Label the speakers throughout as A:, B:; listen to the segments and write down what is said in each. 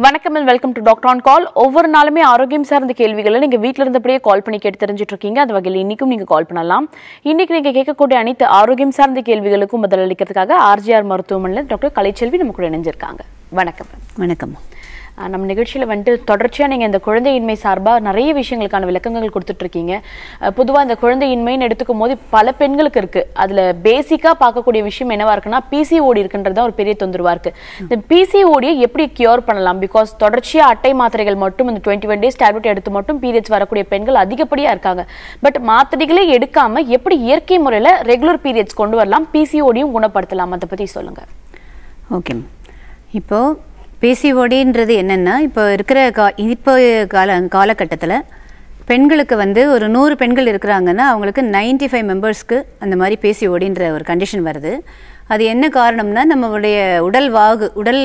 A: வணக்கம் and welcome to doctor on call ஒவ்வொரு நாளுமே ஆரோக்கியம் சார்ந்த கேள்விகளை நீங்க வீட்ல இருந்தபடியே கால் பண்ணி கேட்டு தெரிஞ்சுட்டு இருக்கீங்க அந்த வகையில் இன்னைக்கும் நீங்க கால் பண்ணலாம் இன்னைக்கு நீங்க கேட்கக்கூடிய அனைத்து ஆரோக்கியம் சார்ந்த கேள்விகளுக்கும் பதிலளிக்கிறதுக்காக ஆர்ஜிஆர் மருத்துவமனையில் டாக்டர் கலைச்செல்வி நம்ம கூட இணைஞ்சிருக்காங்க வணக்கம்
B: வணக்கம்
A: ஆஹ் நம்ம நிகழ்ச்சியில வந்துட்டு தொடர்ச்சியா நீங்க இந்த குழந்தையின்மை சார்பா நிறைய விஷயங்களுக்கான விளக்கங்கள் கொடுத்துட்டு இருக்கீங்க அஹ் பொதுவா இந்த குழந்தையின்மைன்னு எடுத்துக்கும் போது பல பெண்களுக்கு இருக்கு அதுல பேசிக்கா பார்க்கக்கூடிய விஷயம் என்னவா இருக்குன்னா பிசிஓடி இருக்குன்றது தான் ஒரு பெரிய தொந்தரவா இருக்கு இந்த பிசிஓடியை எப்படி கியூர் பண்ணலாம் பிகாஸ் தொடர்ச்சியா அட்டை மாத்திரைகள் மட்டும் இந்த டுவெண்ட்டி ஒன் டேஸ் டேப்லெட் எடுத்து மட்டும் பீரியட்ஸ் வரக்கூடிய பெண்கள் அதிகப்படியா இருக்காங்க பட் மாத்திரைகளே எடுக்காம எப்படி இயற்கை முறையில ரெகுலர் பீரியட்ஸ் கொண்டு வரலாம் பிசிஓடியும் குணப்படுத்தலாம் அதை பத்தி சொல்லுங்க
B: ஓகே இப்போது பிசிஓடின்றது என்னென்னா இப்போ இருக்கிற கா இப்போ கால காலகட்டத்தில் பெண்களுக்கு வந்து ஒரு நூறு பெண்கள் இருக்கிறாங்கன்னா அவங்களுக்கு 95 ஃபைவ் மெம்பர்ஸ்க்கு அந்த மாதிரி பிசிஓடின்ற ஒரு கண்டிஷன் வருது அது என்ன காரணம்னா நம்மளுடைய உடல் வாகு உடல்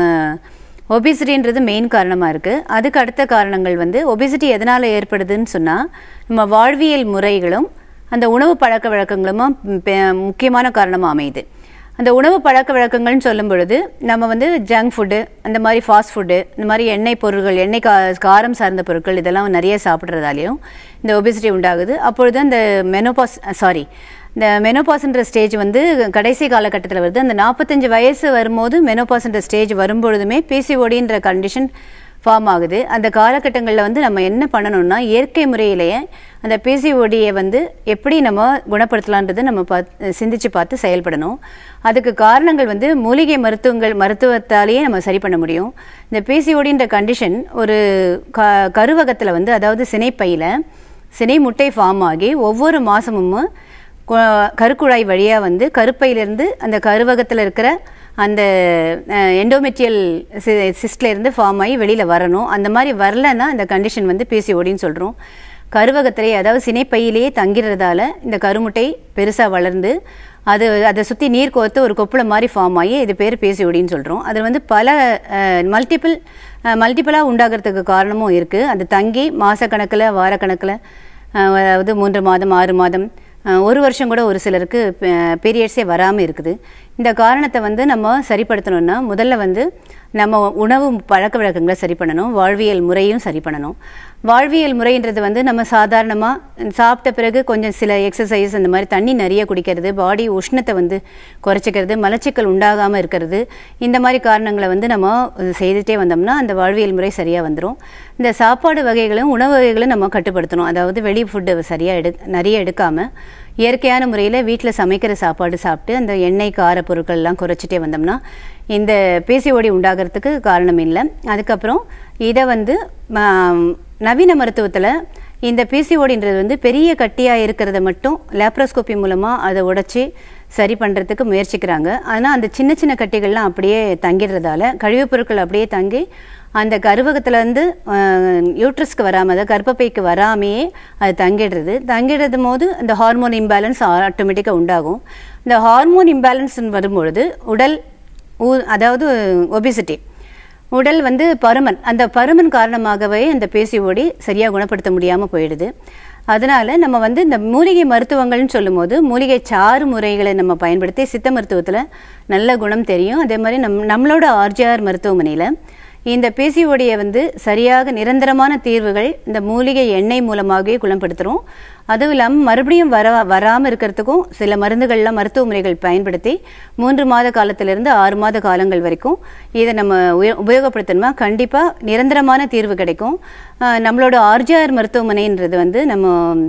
B: ஒபிசிட்டின்றது மெயின் காரணமாக இருக்குது அதுக்கு அடுத்த காரணங்கள் வந்து ஒபிசிட்டி எதனால் ஏற்படுதுன்னு சொன்னால் நம்ம வாழ்வியல் முறைகளும் அந்த உணவு பழக்க வழக்கங்களும் பெ- முக்கியமான காரணமாக அமையுது அந்த உணவு பழக்க வழக்கங்கள்னு சொல்லும் பொழுது நம்ம வந்து ஜங்க் ஃபுட்டு அந்த மாதிரி ஃபாஸ்ட் ஃபுட்டு இந்த மாதிரி எண்ணெய் பொருட்கள் எண்ணெய் கா காரம் சார்ந்த பொருட்கள் இதெல்லாம் நிறைய சாப்பிட்றதாலையும் இந்த ஒபிசிட்டி உண்டாகுது அப்பொழுது அந்த மெனோபாஸ் சாரி இந்த மெனோபாஸ்ன்ற ஸ்டேஜ் வந்து கடைசி காலகட்டத்தில் வருது அந்த நாற்பத்தஞ்சு வயசு வரும்போது மெனோபாஸ்ன்ற ஸ்டேஜ் வரும்பொழுதுமே பிசிஓடின்ற கண்டிஷன் ஃபார்ம் ஆகுது அந்த காலகட்டங்களில் வந்து நம்ம என்ன பண்ணணும்னா இயற்கை முறையிலேயே அந்த பிசிஓடியை வந்து எப்படி நம்ம குணப்படுத்தலான்றதை நம்ம பார்த்து சிந்திச்சு பார்த்து செயல்படணும் அதுக்கு காரணங்கள் வந்து மூலிகை மருத்துவங்கள் மருத்துவத்தாலேயே நம்ம சரி பண்ண முடியும் இந்த பிசிஓடின்ற கண்டிஷன் ஒரு க கருவகத்தில் வந்து அதாவது சினைப்பையில் சினை முட்டை ஃபார்ம் ஆகி ஒவ்வொரு மாதமும் கருக்குழாய் வழியாக வந்து கருப்பையிலேருந்து அந்த கருவகத்தில் இருக்கிற அந்த எண்டோமெட்ரியல் சிஸ்ட்ல இருந்து ஃபார்ம் ஆகி வெளியில் வரணும் அந்த மாதிரி வரலன்னா அந்த கண்டிஷன் வந்து பிசிஓடின்னு சொல்கிறோம் கருவகத்திலே அதாவது சினைப்பையிலேயே தங்கிறதால இந்த கருமுட்டை பெருசாக வளர்ந்து அது அதை சுற்றி நீர் கோர்த்து ஒரு கொப்புளை மாதிரி ஃபார்ம் ஆகி இது பேர் பிசிஓடின்னு சொல்கிறோம் அது வந்து பல மல்டிபிள் மல்டிபிளாக உண்டாகிறதுக்கு காரணமும் இருக்குது அது தங்கி மாதக்கணக்கில் வாரக்கணக்கில் அஹ் அதாவது மூன்று மாதம் ஆறு மாதம் அஹ் ஒரு வருஷம் கூட ஒரு சிலருக்கு பீரியட்ஸே வராமல் இருக்குது இந்த காரணத்தை வந்து நம்ம சரிப்படுத்தணும்னா முதல்ல வந்து நம்ம உணவு பழக்க வழக்கங்களை சரி பண்ணணும் வாழ்வியல் முறையும் சரி பண்ணணும் வாழ்வியல் முறைன்றது வந்து நம்ம சாதாரணமாக சாப்பிட்ட பிறகு கொஞ்சம் சில எக்ஸசைஸ் அந்த மாதிரி தண்ணி நிறைய குடிக்கிறது பாடி உஷ்ணத்தை வந்து குறைச்சிக்கிறது மலச்சிக்கல் உண்டாகாமல் இருக்கிறது இந்த மாதிரி காரணங்களை வந்து நம்ம செய்துட்டே வந்தோம்னா அந்த வாழ்வியல் முறை சரியாக வந்துடும் இந்த சாப்பாடு வகைகளும் உணவு வகைகளும் நம்ம கட்டுப்படுத்தணும் அதாவது வெளி ஃபுட்டு சரியாக எடு நிறைய எடுக்காமல் இயற்கையான முறையில் வீட்டில் சமைக்கிற சாப்பாடு சாப்பிட்டு அந்த எண்ணெய் கார பொருட்கள்லாம் குறைச்சிட்டே வந்தோம்னா இந்த பிசிஓடி உண்டாகிறதுக்கு காரணம் இல்லை அதுக்கப்புறம் இதை வந்து ஆம், நவீன மருத்துவத்தில் இந்த பிசிஓடின்றது வந்து பெரிய கட்டியாக இருக்கிறத மட்டும் லேப்ரோஸ்கோப்பி மூலமாக அதை உடைச்சி சரி பண்ணுறதுக்கு முயற்சிக்கிறாங்க ஆனால் அந்த சின்ன சின்ன கட்டிகள்லாம் அப்படியே தங்கிடுறதால கழிவுப் பொருட்கள் அப்படியே தங்கி அந்த கருவகத்துலேருந்து யூட்ரஸ்க்கு வராமல் அதாவது கர்ப்பப்பைக்கு வராமையே அது தங்கிடுறது தங்கிடுறது போது அந்த ஹார்மோன் இம்பேலன்ஸ் ஆட்டோமேட்டிக்காக உண்டாகும் இந்த ஹார்மோன் இம்பேலன்ஸ் வரும்பொழுது உடல் ஊ- அதாவது ஒபிசிட்டி உடல் வந்து பருமன் அந்த பருமன் காரணமாகவே அந்த பேசிஓடி சரியாக குணப்படுத்த முடியாமல் போயிடுது அதனால நம்ம வந்து இந்த மூலிகை மருத்துவங்கள்னு சொல்லும்போது மூலிகை சாறு முறைகளை நம்ம பயன்படுத்தி சித்த மருத்துவத்தில் நல்ல குணம் தெரியும் அதே மாதிரி நம் நம்மளோட ஆர்ஜிஆர் மருத்துவமனையில் இந்த பிசிஓடியை வந்து சரியாக நிரந்தரமான தீர்வுகள் இந்த மூலிகை எண்ணெய் மூலமாகவே குணப்படுத்துகிறோம் அதுவும் இல்லாமல் மறுபடியும் வர வராமல் இருக்கிறதுக்கும் சில மருந்துகள்லாம் மருத்துவ முறைகள் பயன்படுத்தி மூன்று மாத காலத்திலிருந்து ஆறு மாத காலங்கள் வரைக்கும் இதை நம்ம உய- உபயோகப்படுத்தணுமா கண்டிப்பாக நிரந்தரமான தீர்வு கிடைக்கும் ஆஹ் நம்மளோட ஆர்ஜிஆர் மருத்துவமனைன்றது வந்து நம்ம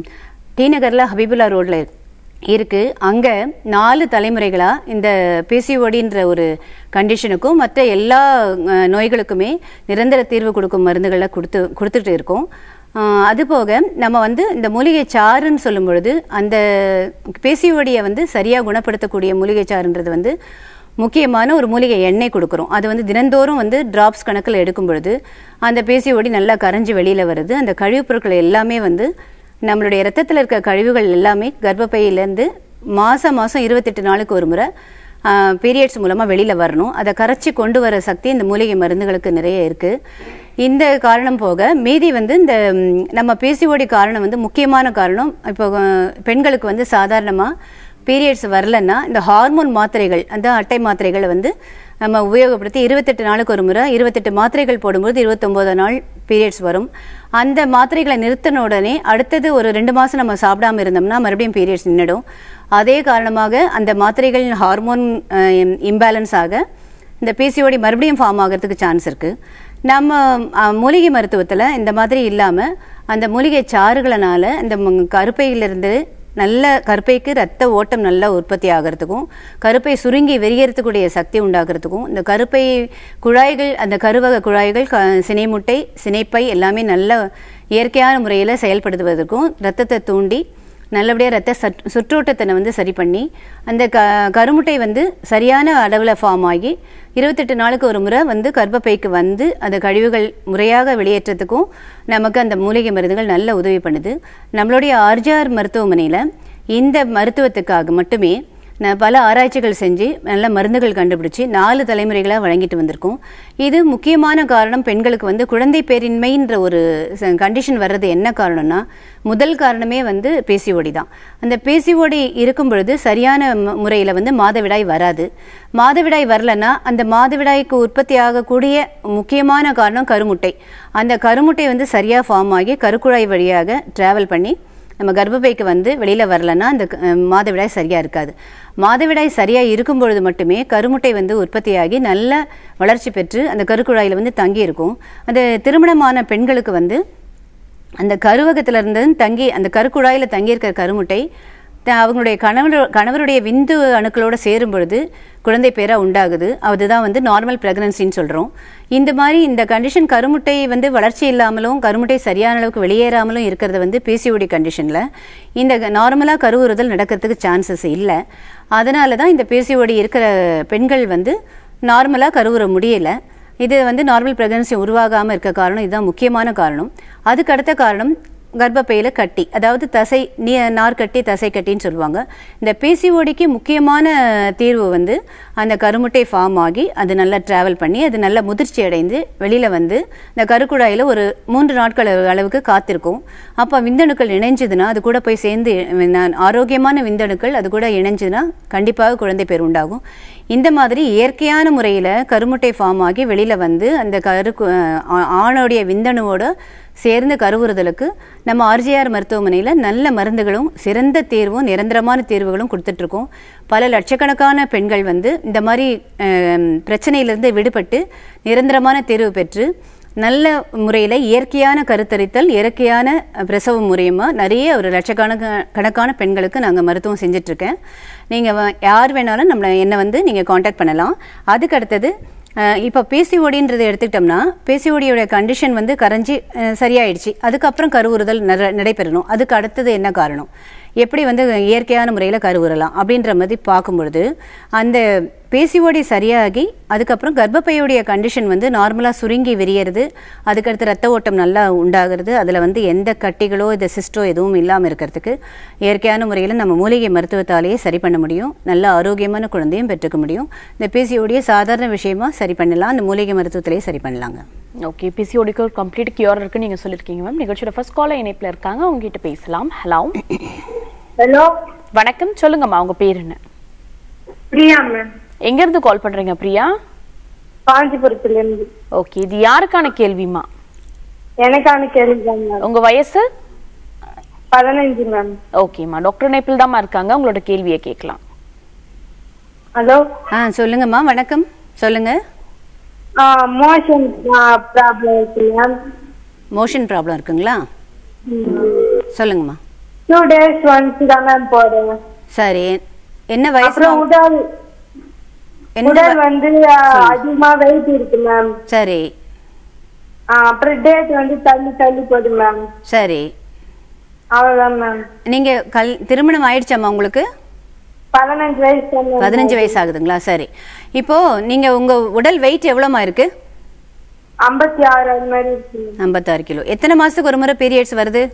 B: டி நகரில் ஹபீபுல்லா ரோட்டில் இருக்கு இருக்கு அங்க நாலு தலைமுறைகளா இந்த பிசிஓடின்ற ஒரு கண்டிஷனுக்கும் மற்ற எல்லா அஹ், நோய்களுக்குமே நிரந்தர தீர்வு கொடுக்கும் மருந்துகளை கொடுத்து கொடுத்துட்டு இருக்கோம் அஹ், அது போக நம்ம வந்து இந்த மூலிகை சாறுன்னு சொல்லும் பொழுது அந்த பிசிஓடியை வந்து சரியாக குணப்படுத்தக்கூடிய மூலிகை சாறுன்றது வந்து முக்கியமான ஒரு மூலிகை எண்ணெய் கொடுக்குறோம் அது வந்து தினந்தோறும் வந்து டிராப்ஸ் கணக்கில் எடுக்கும் பொழுது அந்த பிசிஓடி நல்லா கரைஞ்சி வெளியில் வருது அந்த கழிவுப் பொருட்கள் எல்லாமே வந்து நம்மளுடைய ரத்தத்தில் இருக்க கழிவுகள் எல்லாமே கர்ப்பப்பையிலேருந்து மாதம் மாதம் இருபத்தெட்டு நாளுக்கு ஒரு முறை பீரியட்ஸ் மூலமாக வெளியில் வரணும் அதை கரைச்சி கொண்டு வர சக்தி இந்த மூலிகை மருந்துகளுக்கு நிறைய இருக்குது இந்த காரணம் போக மீதி வந்து இந்த ம், நம்ம பிசிஓடி காரணம் வந்து முக்கியமான காரணம் இப்போ அஹ், பெண்களுக்கு வந்து சாதாரணமாக பீரியட்ஸ் வரலன்னா இந்த ஹார்மோன் மாத்திரைகள் அந்த அட்டை மாத்திரைகளை வந்து நம்ம உபயோகப்படுத்தி இருபத்தெட்டு நாளுக்கு ஒரு முறை இருபத்தெட்டு மாத்திரைகள் போடும்போது இருபத்தொம்போது நாள் பீரியட்ஸ் வரும் அந்த மாத்திரைகளை நிறுத்தின உடனே அடுத்தது ஒரு ரெண்டு மாதம் நம்ம சாப்பிடாம இருந்தோம்னா மறுபடியும் பீரியட்ஸ் நின்றுடும் அதே காரணமாக அந்த மாத்திரைகள் ஹார்மோன் இம்பேலன்ஸ் ஆக இந்த பிசிஓடி மறுபடியும் ஃபார்ம் ஆகிறதுக்கு சான்ஸ் இருக்குது நம்ம அஹ், மூலிகை மருத்துவத்தில் இந்த மாதிரி இல்லாமல் அந்த மூலிகை சாறுகளனால இந்த ம- கருப்பையிலிருந்து நல்ல கருப்பைக்கு ரத்த ஓட்டம் நல்லா உற்பத்தி ஆகிறதுக்கும் கருப்பை சுருங்கி வெறியறதுக்குடைய சக்தி உண்டாகிறதுக்கும் இந்த கருப்பை குழாய்கள் அந்த கருவக குழாய்கள் க சினைமுட்டை சினைப்பை எல்லாமே நல்ல இயற்கையான முறையில் செயல்படுத்துவதற்கும் ரத்தத்தை தூண்டி நல்லபடியாக ரத்த சட் சுற்றோட்டத்தை வந்து சரி பண்ணி அந்த க கருமுட்டை வந்து சரியான அளவில் ஃபார்ம் ஆகி இருபத்தெட்டு நாளுக்கு ஒரு முறை வந்து கர்ப்பப்பைக்கு வந்து அந்த கழிவுகள் முறையாக வெளியேற்றத்துக்கும் நமக்கு அந்த மூலிகை மருந்துகள் நல்ல உதவி பண்ணுது நம்மளுடைய ஆர்ஜிஆர் மருத்துவமனையில் இந்த மருத்துவத்துக்காக மட்டுமே நான் பல ஆராய்ச்சிகள் செஞ்சு நல்ல மருந்துகள் கண்டுபிடிச்சி நாலு தலைமுறைகளாக வழங்கிட்டு வந்திருக்கோம் இது முக்கியமான காரணம் பெண்களுக்கு வந்து குழந்தை பேரின்மைன்ற ஒரு கண்டிஷன் வர்றது என்ன காரணம்னா முதல் காரணமே வந்து பேசிஓடி தான் அந்த பேசிஓடி இருக்கும் பொழுது சரியான முறையில் வந்து மாதவிடாய் வராது மாதவிடாய் வரலன்னா அந்த மாதவிடாய்க்கு உற்பத்தி ஆகக்கூடிய முக்கியமான காரணம் கருமுட்டை அந்த கருமுட்டை வந்து சரியாக ஃபார்ம் ஆகி கருக்குழாய் வழியாக ட்ராவல் பண்ணி நம்ம கர்ப்பப்பைக்கு வந்து வெளியில் வரலன்னா அந்த அஹ், மாதவிடாய் சரியாக இருக்காது மாதவிடாய் சரியாக இருக்கும் பொழுது மட்டுமே கருமுட்டை வந்து உற்பத்தியாகி நல்ல வளர்ச்சி பெற்று அந்த கருக்குழாயில் வந்து தங்கி இருக்கும் அந்த திருமணமான பெண்களுக்கு வந்து அந்த கருவகத்துல இருந்து தங்கி அந்த கருக்குழாயில் தங்கியிருக்கிற கருமுட்டை த- அவங்களுடைய கணவர் கணவருடைய விந்து அணுக்களோட சேரும் பொழுது குழந்தை பேரா உண்டாகுது அதுதான் வந்து நார்மல் பிரெக்னன்சின்னு சொல்கிறோம் இந்த மாதிரி இந்த கண்டிஷன் கருமுட்டை வந்து வளர்ச்சி இல்லாமலும் கருமுட்டை சரியான அளவுக்கு வெளியேறாமலும் இருக்கிறது வந்து பிசிஓடி கண்டிஷனில் இந்த நார்மலாக கருவுறுதல் நடக்கிறதுக்கு சான்சஸ் இல்லை அதனால தான் இந்த பிசிஓடி இருக்கிற பெண்கள் வந்து நார்மலாக கருவுற முடியலை இது வந்து நார்மல் பிரெக்னன்சி உருவாகாமல் இருக்க காரணம் இதுதான் முக்கியமான காரணம் அதுக்கு அடுத்த காரணம் கர்ப்பப்பையில் கட்டி அதாவது தசை நீ நார்க்கட்டி தசை கட்டின்னு சொல்லுவாங்க இந்த பிசிஓடிக்கு முக்கியமான தீர்வு வந்து அந்த கருமுட்டை ஃபார்ம் ஆகி அது நல்லா ட்ராவல் பண்ணி அது நல்லா முதிர்ச்சி அடைந்து வெளியில் வந்து இந்த கருக்குழாயில் ஒரு மூன்று நாட்கள் அளவுக்கு காத்திருக்கும் அப்போ விந்தணுக்கள் இணைஞ்சதுன்னா அது கூட போய் சேர்ந்து நான் ஆரோக்கியமான விந்தணுக்கள் அது கூட இணைஞ்சதுன்னா கண்டிப்பாக குழந்தை பேர் உண்டாகும் இந்த மாதிரி இயற்கையான முறையில் கருமுட்டை ஃபார்ம் ஆகி வெளியில் வந்து அந்த கரு ஆ- ஆணுடைய விந்தணுவோட சேர்ந்து கருவுறுதலுக்கு நம்ம ஆர்ஜிஆர் மருத்துவமனையில் நல்ல மருந்துகளும் சிறந்த தீர்வும் நிரந்தரமான தீர்வுகளும் கொடுத்துட்ருக்கோம் பல லட்சக்கணக்கான பெண்கள் வந்து இந்த மாதிரி அஹ், பிரச்சனையிலிருந்து விடுபட்டு நிரந்தரமான தீர்வு பெற்று நல்ல முறையில் இயற்கையான கருத்தரித்தல் இயற்கையான பிரசவ மூலியமாக நிறைய ஒரு லட்சக்கணக்க கணக்கான பெண்களுக்கு நாங்கள் மருத்துவம் செஞ்சிட்ருக்கேன் நீங்கள் யார் வேணாலும் நம்மளை என்னை வந்து நீங்கள் காண்டாக்ட் பண்ணலாம் அதுக்கு அடுத்தது அஹ், இப்போ பிசிஓடின்றது எடுத்துக்கிட்டோம்னா பிசிஓடியோட கண்டிஷன் வந்து கரைஞ்சி அஹ், சரியாயிடுச்சு அதுக்கப்புறம் கருவுறுதல் நட- நடைபெறணும் அதுக்கு அடுத்தது என்ன காரணம் எப்படி வந்து இயற்கையான முறையில் கருவுறலாம் அப்படின்ற மாதிரி பார்க்கும்பொழுது அந்த பிசிஓடி சரியாகி அதுக்கப்புறம் கர்ப்பப்பையுடைய கண்டிஷன் வந்து நார்மலாக சுருங்கி விரியறது அதுக்கடுத்து ரத்த ஓட்டம் நல்லா உண்டாகிறது அதில் வந்து எந்த கட்டிகளோ இந்த சிஸ்டோ எதுவும் இல்லாமல் இருக்கிறதுக்கு இயற்கையான முறையில் நம்ம மூலிகை மருத்துவத்தாலேயே சரி பண்ண முடியும் நல்ல ஆரோக்கியமான குழந்தையும் பெற்றுக்க முடியும் இந்த பிசிஓடியை சாதாரண விஷயமா சரி பண்ணலாம் அந்த மூலிகை மருத்துவத்திலேயே சரி பண்ணலாங்க
A: ஓகே பிசிஓடிக்கு ஒரு கம்ப்ளீட் கியூர் இருக்குன்னு நீங்க சொல்லியிருக்கீங்க மேம் நிகழ்ச்சியோட ஃபர்ஸ்ட் காலர் இணைப்புல இருக்காங்க அவங்க கிட்ட பேசலாம் ஹலோ
C: ஹலோ
A: வணக்கம் சொல்லுங்கம்மா உங்க பேர் என்ன
C: பிரியா மேம்
A: எங்க இருந்து கால் பண்றீங்க பிரியா
C: காஞ்சிபுரத்துல இருந்து
A: ஓகே இது யாருக்கான கேள்விமா
C: எனக்கான கேள்விதான் மேம்
A: உங்க வயசு
C: பதினஞ்சு மேம்
A: ஓகேம்மா டாக்டர் நேபிள் தாம்மா இருக்காங்க உங்களோட கேள்வியை கேட்கலாம்
C: ஹலோ
B: ஆ சொல்லுங்கம்மா வணக்கம் சொல்லுங்க
C: மோஷன் ப்ராப்ளம் இருக்கு மேம்
B: மோஷன் ப்ராப்ளம் இருக்குங்களா சொல்லுங்கம்மா
C: டூ டேஸ் ஒன்ஸ் தான் மேம் போறேன்
B: சரி என்ன வயசு
C: அப்புறம் உடல்
B: என்ன
C: உடல்
B: வ-
C: வந்து ஆ, அதிகமா வெயிட் இருக்கு மேம்
B: சரி
C: அப்புறம் டேட் வந்து தள்ளி தள்ளி போகுது மேம்
B: சரி
C: அவ்வளவுதான் மேம்
B: நீங்க கல் திருமணம் ஆயிடுச்சாம்மா உங்களுக்கு
C: பதினஞ்சு வயசு தான் ma'am.
B: பதினஞ்சு வயசு ஆகுதுங்களா சரி இப்போ நீங்க உங்க உடல் வெயிட் எவ்வளோமா இருக்கு
C: ஐம்பத்தி ஆறு அது மாதிரி இருக்கு ma'am.
B: ஐம்பத்தாறு கிலோ எத்தனை மாசத்துக்கு ஒரு முறை பீரியட்ஸ் வருது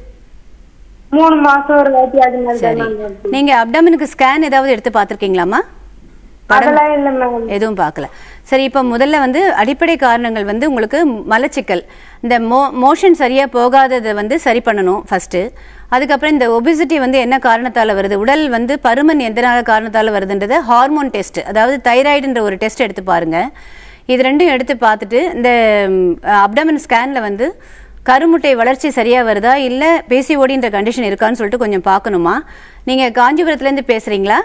C: மூணு மாசம் ஒரு வாட்டி அது மாதிரி தான்
B: சரி
C: ma'am வருது.
B: நீங்க அப்டமனுக்கு ஸ்கேன் ஏதாவது எடுத்து பார்த்துருக்கீங்களாம்மா படம்
C: அதெல்லாம் இல்ல மேம்
B: எதுவும் பார்க்கல சரி இப்போ முதல்ல வந்து அடிப்படை காரணங்கள் வந்து உங்களுக்கு மலச்சிக்கல் இந்த மோ மோஷன் சரியாக போகாததை வந்து சரி பண்ணணும் ஃபஸ்ட்டு அதுக்கப்புறம் இந்த ஒபிசிட்டி வந்து என்ன காரணத்தால் வருது உடல் வந்து பருமன் எதனால காரணத்தால் வருதுன்றது ஹார்மோன் டெஸ்ட் அதாவது தைராய்டுன்ற ஒரு டெஸ்ட் எடுத்து பாருங்க இது ரெண்டும் எடுத்து பார்த்துட்டு இந்த அப்டமன் ஸ்கேனில் வந்து கருமுட்டை வளர்ச்சி சரியாக வருதா இல்லை பேசிஓடின்ற கண்டிஷன் இருக்கான்னு சொல்லிட்டு கொஞ்சம் பார்க்கணுமா நீங்கள் காஞ்சிபுரத்துலேருந்து பேசுகிறீங்களா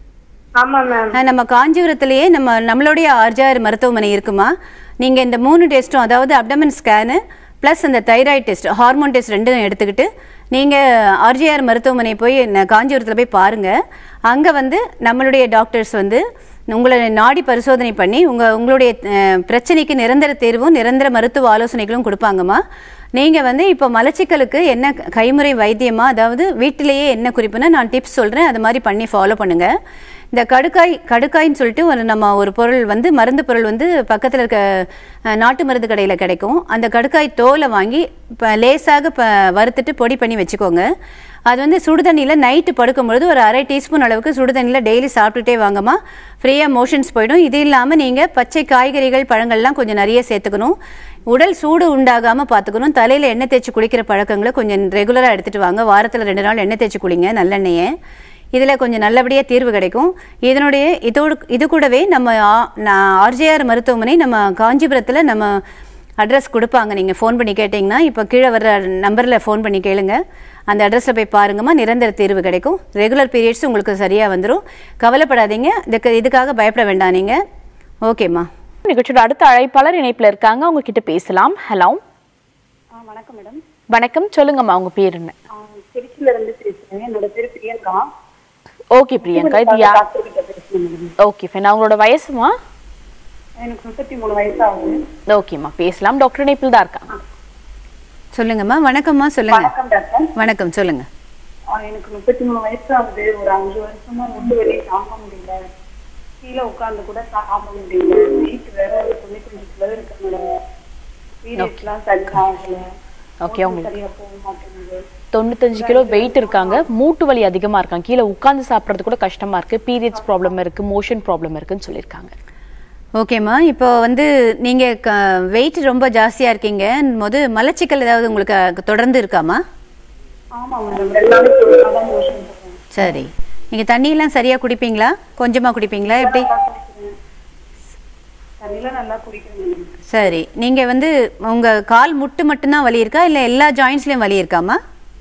C: ஆமா மேம்
B: ஆ, நம்ம காஞ்சிபுரத்திலேயே நம்ம நம்மளுடைய ஆர்ஜிஆர் மருத்துவமனை இருக்குமா நீங்கள் இந்த மூணு டெஸ்ட்டும் அதாவது அப்டமன் ஸ்கேனு ப்ளஸ் அந்த தைராய்டு டெஸ்ட் ஹார்மோன் டெஸ்ட் ரெண்டும் எடுத்துக்கிட்டு நீங்கள் ஆர்ஜிஆர் மருத்துவமனை போய் ந- காஞ்சிபுரத்தில் போய் பாருங்கள் அங்கே வந்து நம்மளுடைய டாக்டர்ஸ் வந்து உங்களை நாடி பரிசோதனை பண்ணி உங்கள் உங்களுடைய அஹ், பிரச்சனைக்கு நிரந்தர தீர்வும் நிரந்தர மருத்துவ ஆலோசனைகளும் கொடுப்பாங்கம்மா நீங்கள் வந்து இப்போ மலச்சிக்கலுக்கு என்ன கைமுறை வைத்தியமா அதாவது வீட்டிலேயே என்ன குறிப்புன்னா நான் டிப்ஸ் சொல்கிறேன் அது மாதிரி பண்ணி ஃபாலோ பண்ணுங்கள் இந்த கடுக்காய் கடுக்காய்ன்னு சொல்லிட்டு ஒரு நம்ம ஒரு பொருள் வந்து மருந்து பொருள் வந்து பக்கத்தில் இருக்க அஹ், நாட்டு மருந்து கடையில் கிடைக்கும் அந்த கடுக்காய் தோலை வாங்கி இப்போ லேசாக இப்போ வறுத்துட்டு பொடி பண்ணி வச்சுக்கோங்க அது வந்து சுடுதண்ணியில் நைட்டு படுக்கும்பொழுது ஒரு அரை டீஸ்பூன் அளவுக்கு சுடுதண்ணியில் டெய்லி சாப்பிட்டுட்டே வாங்கம்மா ஃப்ரீயாக மோஷன்ஸ் போயிடும் இது இல்லாமல் நீங்கள் பச்சை காய்கறிகள் பழங்கள்லாம் கொஞ்சம் நிறைய சேர்த்துக்கணும் உடல் சூடு உண்டாகாமல் பார்த்துக்கணும் தலையில் எண்ணெய் தேய்ச்சி குளிக்கிற பழக்கங்களை கொஞ்சம் ரெகுலராக எடுத்துகிட்டு வாங்க வாரத்தில் ரெண்டு நாள் எண்ணெய் தேய்ச்சி குளிங்க நல்லெண்ணெயை இதில் கொஞ்சம் நல்லபடியாக தீர்வு கிடைக்கும் இதனுடைய இதோடு இது கூடவே நம்ம ஆர்ஜேஆர் மருத்துவமனை நம்ம காஞ்சிபுரத்தில் நம்ம அட்ரஸ் கொடுப்பாங்க நீங்கள் ஃபோன் பண்ணி கேட்டிங்கன்னா இப்போ கீழே வர்ற நம்பரில் ஃபோன் பண்ணி கேளுங்க அந்த அட்ரஸில் போய் பாருங்கம்மா நிரந்தர தீர்வு கிடைக்கும் ரெகுலர் பீரியட்ஸ் உங்களுக்கு சரியாக வந்துடும் கவலைப்படாதீங்க இதுக்கு இதுக்காக பயப்பட வேண்டாம் நீங்கள் ஓகேம்மா
A: நிகழ்ச்சியோட அடுத்த அழைப்பாளர் இணைப்புல இருக்காங்க அவங்க கிட்ட பேசலாம் ஹலோ
C: வணக்கம் மேடம்
A: வணக்கம் சொல்லுங்கம்மா உங்க பேர் என்ன
C: திருச்சியில இருந்து பேசுறேன் என்னோட பேரு பிரியங்கா
A: ஓகே பிரியங்கா இது யா
C: டாக்டர் கிட்ட பேசுறேன் மேடம்
A: ஓகே ஃபைன் அவங்களோட வயசுமா
C: எனக்கு முப்பத்தி மூணு வயசு ஆகுது
A: ஓகேம்மா பேசலாம் டாக்டர் இணைப்பில் தான் இருக்காங்க
B: சொல்லுங்கம்மா வணக்கம்மா சொல்லுங்க
C: வணக்கம் டாக்டர்
B: வணக்கம் சொல்லுங்க
C: ஆ, எனக்கு முப்பத்தி மூணு வயசு ஆகுது ஒரு அஞ்சு வருஷமா முட்டு வலி தாங்க முடியல கீழே உட்கார்ந்து கூட சாப்பிட முடியல வெயிட் வேற ஒரு தொண்ணூத்தஞ்சு கிலோ இருக்கு மேடம் பீரியட்ஸ் எல்லாம் சரியா ஆகல
A: Okay,
C: உடம்பு சரியா போக மாட்டேங்குது
A: தொண்ணூத்தஞ்சு கிலோ வெயிட் இருக்காங்க மூட்டு வலி அதிகமா இருக்காங்க கீழே உட்கார்ந்து சாப்பிடுறது கூட கஷ்டமா இருக்கு பீரியட்ஸ் ப்ராப்ளம் இருக்கு மோஷன் ப்ராப்ளம் இருக்குன்னு சொல்லியிருக்காங்க
B: ஓகேம்மா இப்போ வந்து நீங்கள் வெயிட் ரொம்ப ஜாஸ்தியாக இருக்கீங்க போது மலச்சிக்கல் ஏதாவது உங்களுக்கு அஹ், தொடர்ந்து இருக்காமா
C: ஆமா மேடம் ரெண்டு நாளைக்கு ஒரு நாள் தான் மோஷன் போகும்
B: சரி நீங்கள் தண்ணியெல்லாம் சரியாக குடிப்பீங்களா கொஞ்சமாக குடிப்பீங்களா எப்படி
C: தண்ணியில நல்லா குடிக்கிறேன் மேடம்
B: சரி நீங்கள் வந்து உங்கள் கால் முட்டு மட்டும்தான் வலி இருக்கா இல்லை எல்லா ஜாயின்ஸ்லேயும் வலி இருக்காமா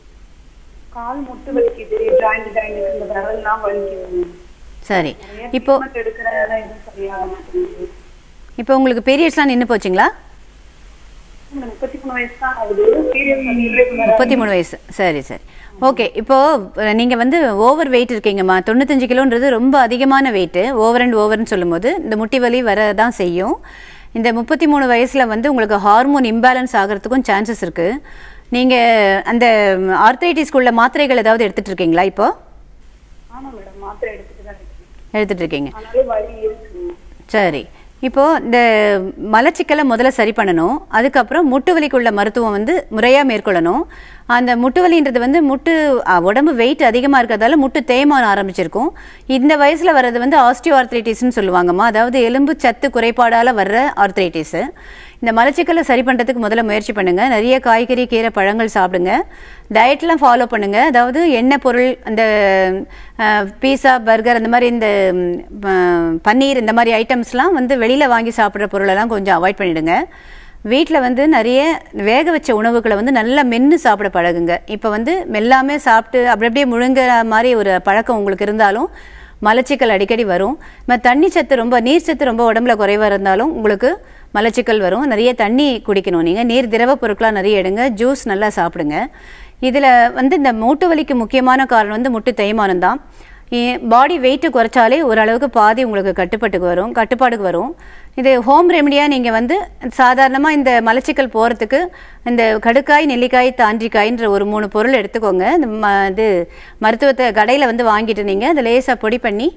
C: கால் முட்டு வலிக்குது ஜாயிண்ட் ஜாயிண்ட் இந்த விரல்லாம் வலிக்குது
B: சரி இப்போ
C: treatment எடுக்கிறதால எதுவும் சரியாக மாட்டேங்குது
B: இப்போ உங்களுக்கு பீரியட்ஸ்லாம் நின்று போச்சுங்களா
C: இந்த முப்பத்தி மூணு வயசு தான் ஆகுது பீரியட்ஸ் வந்து irregular ஆ
B: முப்பத்தி மூணு வயசு சரி சரி ஓகே இப்போ அஹ், நீங்க வந்து ஓவர் வெயிட் இருக்கீங்கம்மா தொண்ணூத்தஞ்சு கிலோன்றது ரொம்ப அதிகமான வெயிட்டு ஓவர் அண்ட் ஓவர்னு சொல்லும்போது இந்த முட்டி வலி வரதான் செய்யும் இந்த முப்பத்தி மூணு வயசுல வந்து உங்களுக்கு ஹார்மோன் இம்பேலன்ஸ் ஆகிறதுக்கும் சான்சஸ் இருக்கு நீங்க அந்த ஆர்த்ரைட்டிஸ்க்குள்ள மாத்திரைகள் ஏதாவது எடுத்துட்டு இருக்கீங்களா இப்போ
C: ஆமா மேடம் மாத்திரை எடுத்துட்டு தான் இருக்கேன்
B: எடுத்துட்டு இருக்கீங்க
C: அதனால வலி இருக்கு
B: சரி இப்போ இந்த மலச்சிக்கலை முதல்ல சரி பண்ணணும் அதுக்கப்புறம் முட்டு வலிக்குள்ள மருத்துவம் வந்து முறையாக மேற்கொள்ளணும் அந்த முட்டு வலின்றது வந்து முட்டு அ, உடம்பு வெயிட் அதிகமாக இருக்கிறதால முட்டு தேய்மானம் ஆரம்பிச்சிருக்கும் இந்த வயசில் வர்றது வந்து ஆஸ்டியோ ஆர்த்ரைட்டிஸ்னு சொல்லுவாங்கம்மா அதாவது எலும்பு சத்து குறைபாடால் வர்ற ஆர்த்ரைட்டிஸு இந்த மலச்சிக்கலை சரி பண்ணுறதுக்கு முதல்ல முயற்சி பண்ணுங்க நிறைய காய்கறி கீரை பழங்கள் சாப்பிடுங்க டயட்லாம் ஃபாலோ பண்ணுங்க அதாவது எண்ணெய் பொருள் அந்த பீஸா பர்கர் அந்த மாதிரி இந்த ம், ப- பன்னீர் இந்த மாதிரி ஐட்டம்ஸ்லாம் வந்து வெளியில் வாங்கி சாப்பிட்ற பொருளெல்லாம் கொஞ்சம் அவாய்ட் பண்ணிடுங்க வீட்டில் வந்து நிறைய வேக வச்ச உணவுகளை வந்து நல்லா மென்று சாப்பிட பழகுங்க இப்போ வந்து எல்லாமே சாப்பிட்டு அப்படி அப்படியே முழுங்குற மாதிரி ஒரு பழக்கம் உங்களுக்கு இருந்தாலும் மலச்சிக்கல் அடிக்கடி வரும் ம தண்ணி சத்து ரொம்ப நீர் சத்து ரொம்ப உடம்புல குறைவாக இருந்தாலும் உங்களுக்கு மலச்சிக்கல் வரும் நிறைய தண்ணி குடிக்கணும் நீங்கள் நீர் திரவ பொருட்களாக நிறைய எடுங்க ஜூஸ் நல்லா சாப்பிடுங்க இதில் வந்து இந்த மூட்டு வலிக்கு முக்கியமான காரணம் வந்து முட்டு தேய்மானம் தான் பாடி வெயிட்டு குறைச்சாலே ஓரளவுக்கு பாதி உங்களுக்கு கட்டுப்பாட்டுக்கு வரும் கட்டுப்பாடுக்கு வரும் இது ஹோம் ரெமடியாக நீங்கள் வந்து சாதாரணமாக இந்த மலச்சிக்கல் போகிறதுக்கு இந்த கடுக்காய் நெல்லிக்காய் தாண்டிக்காய்ன்ற ஒரு மூணு பொருள் எடுத்துக்கோங்க இந்த ம இது மருத்துவத்தை கடையில் வந்து வாங்கிட்டு நீங்கள் அதை லேசாக பொடி பண்ணி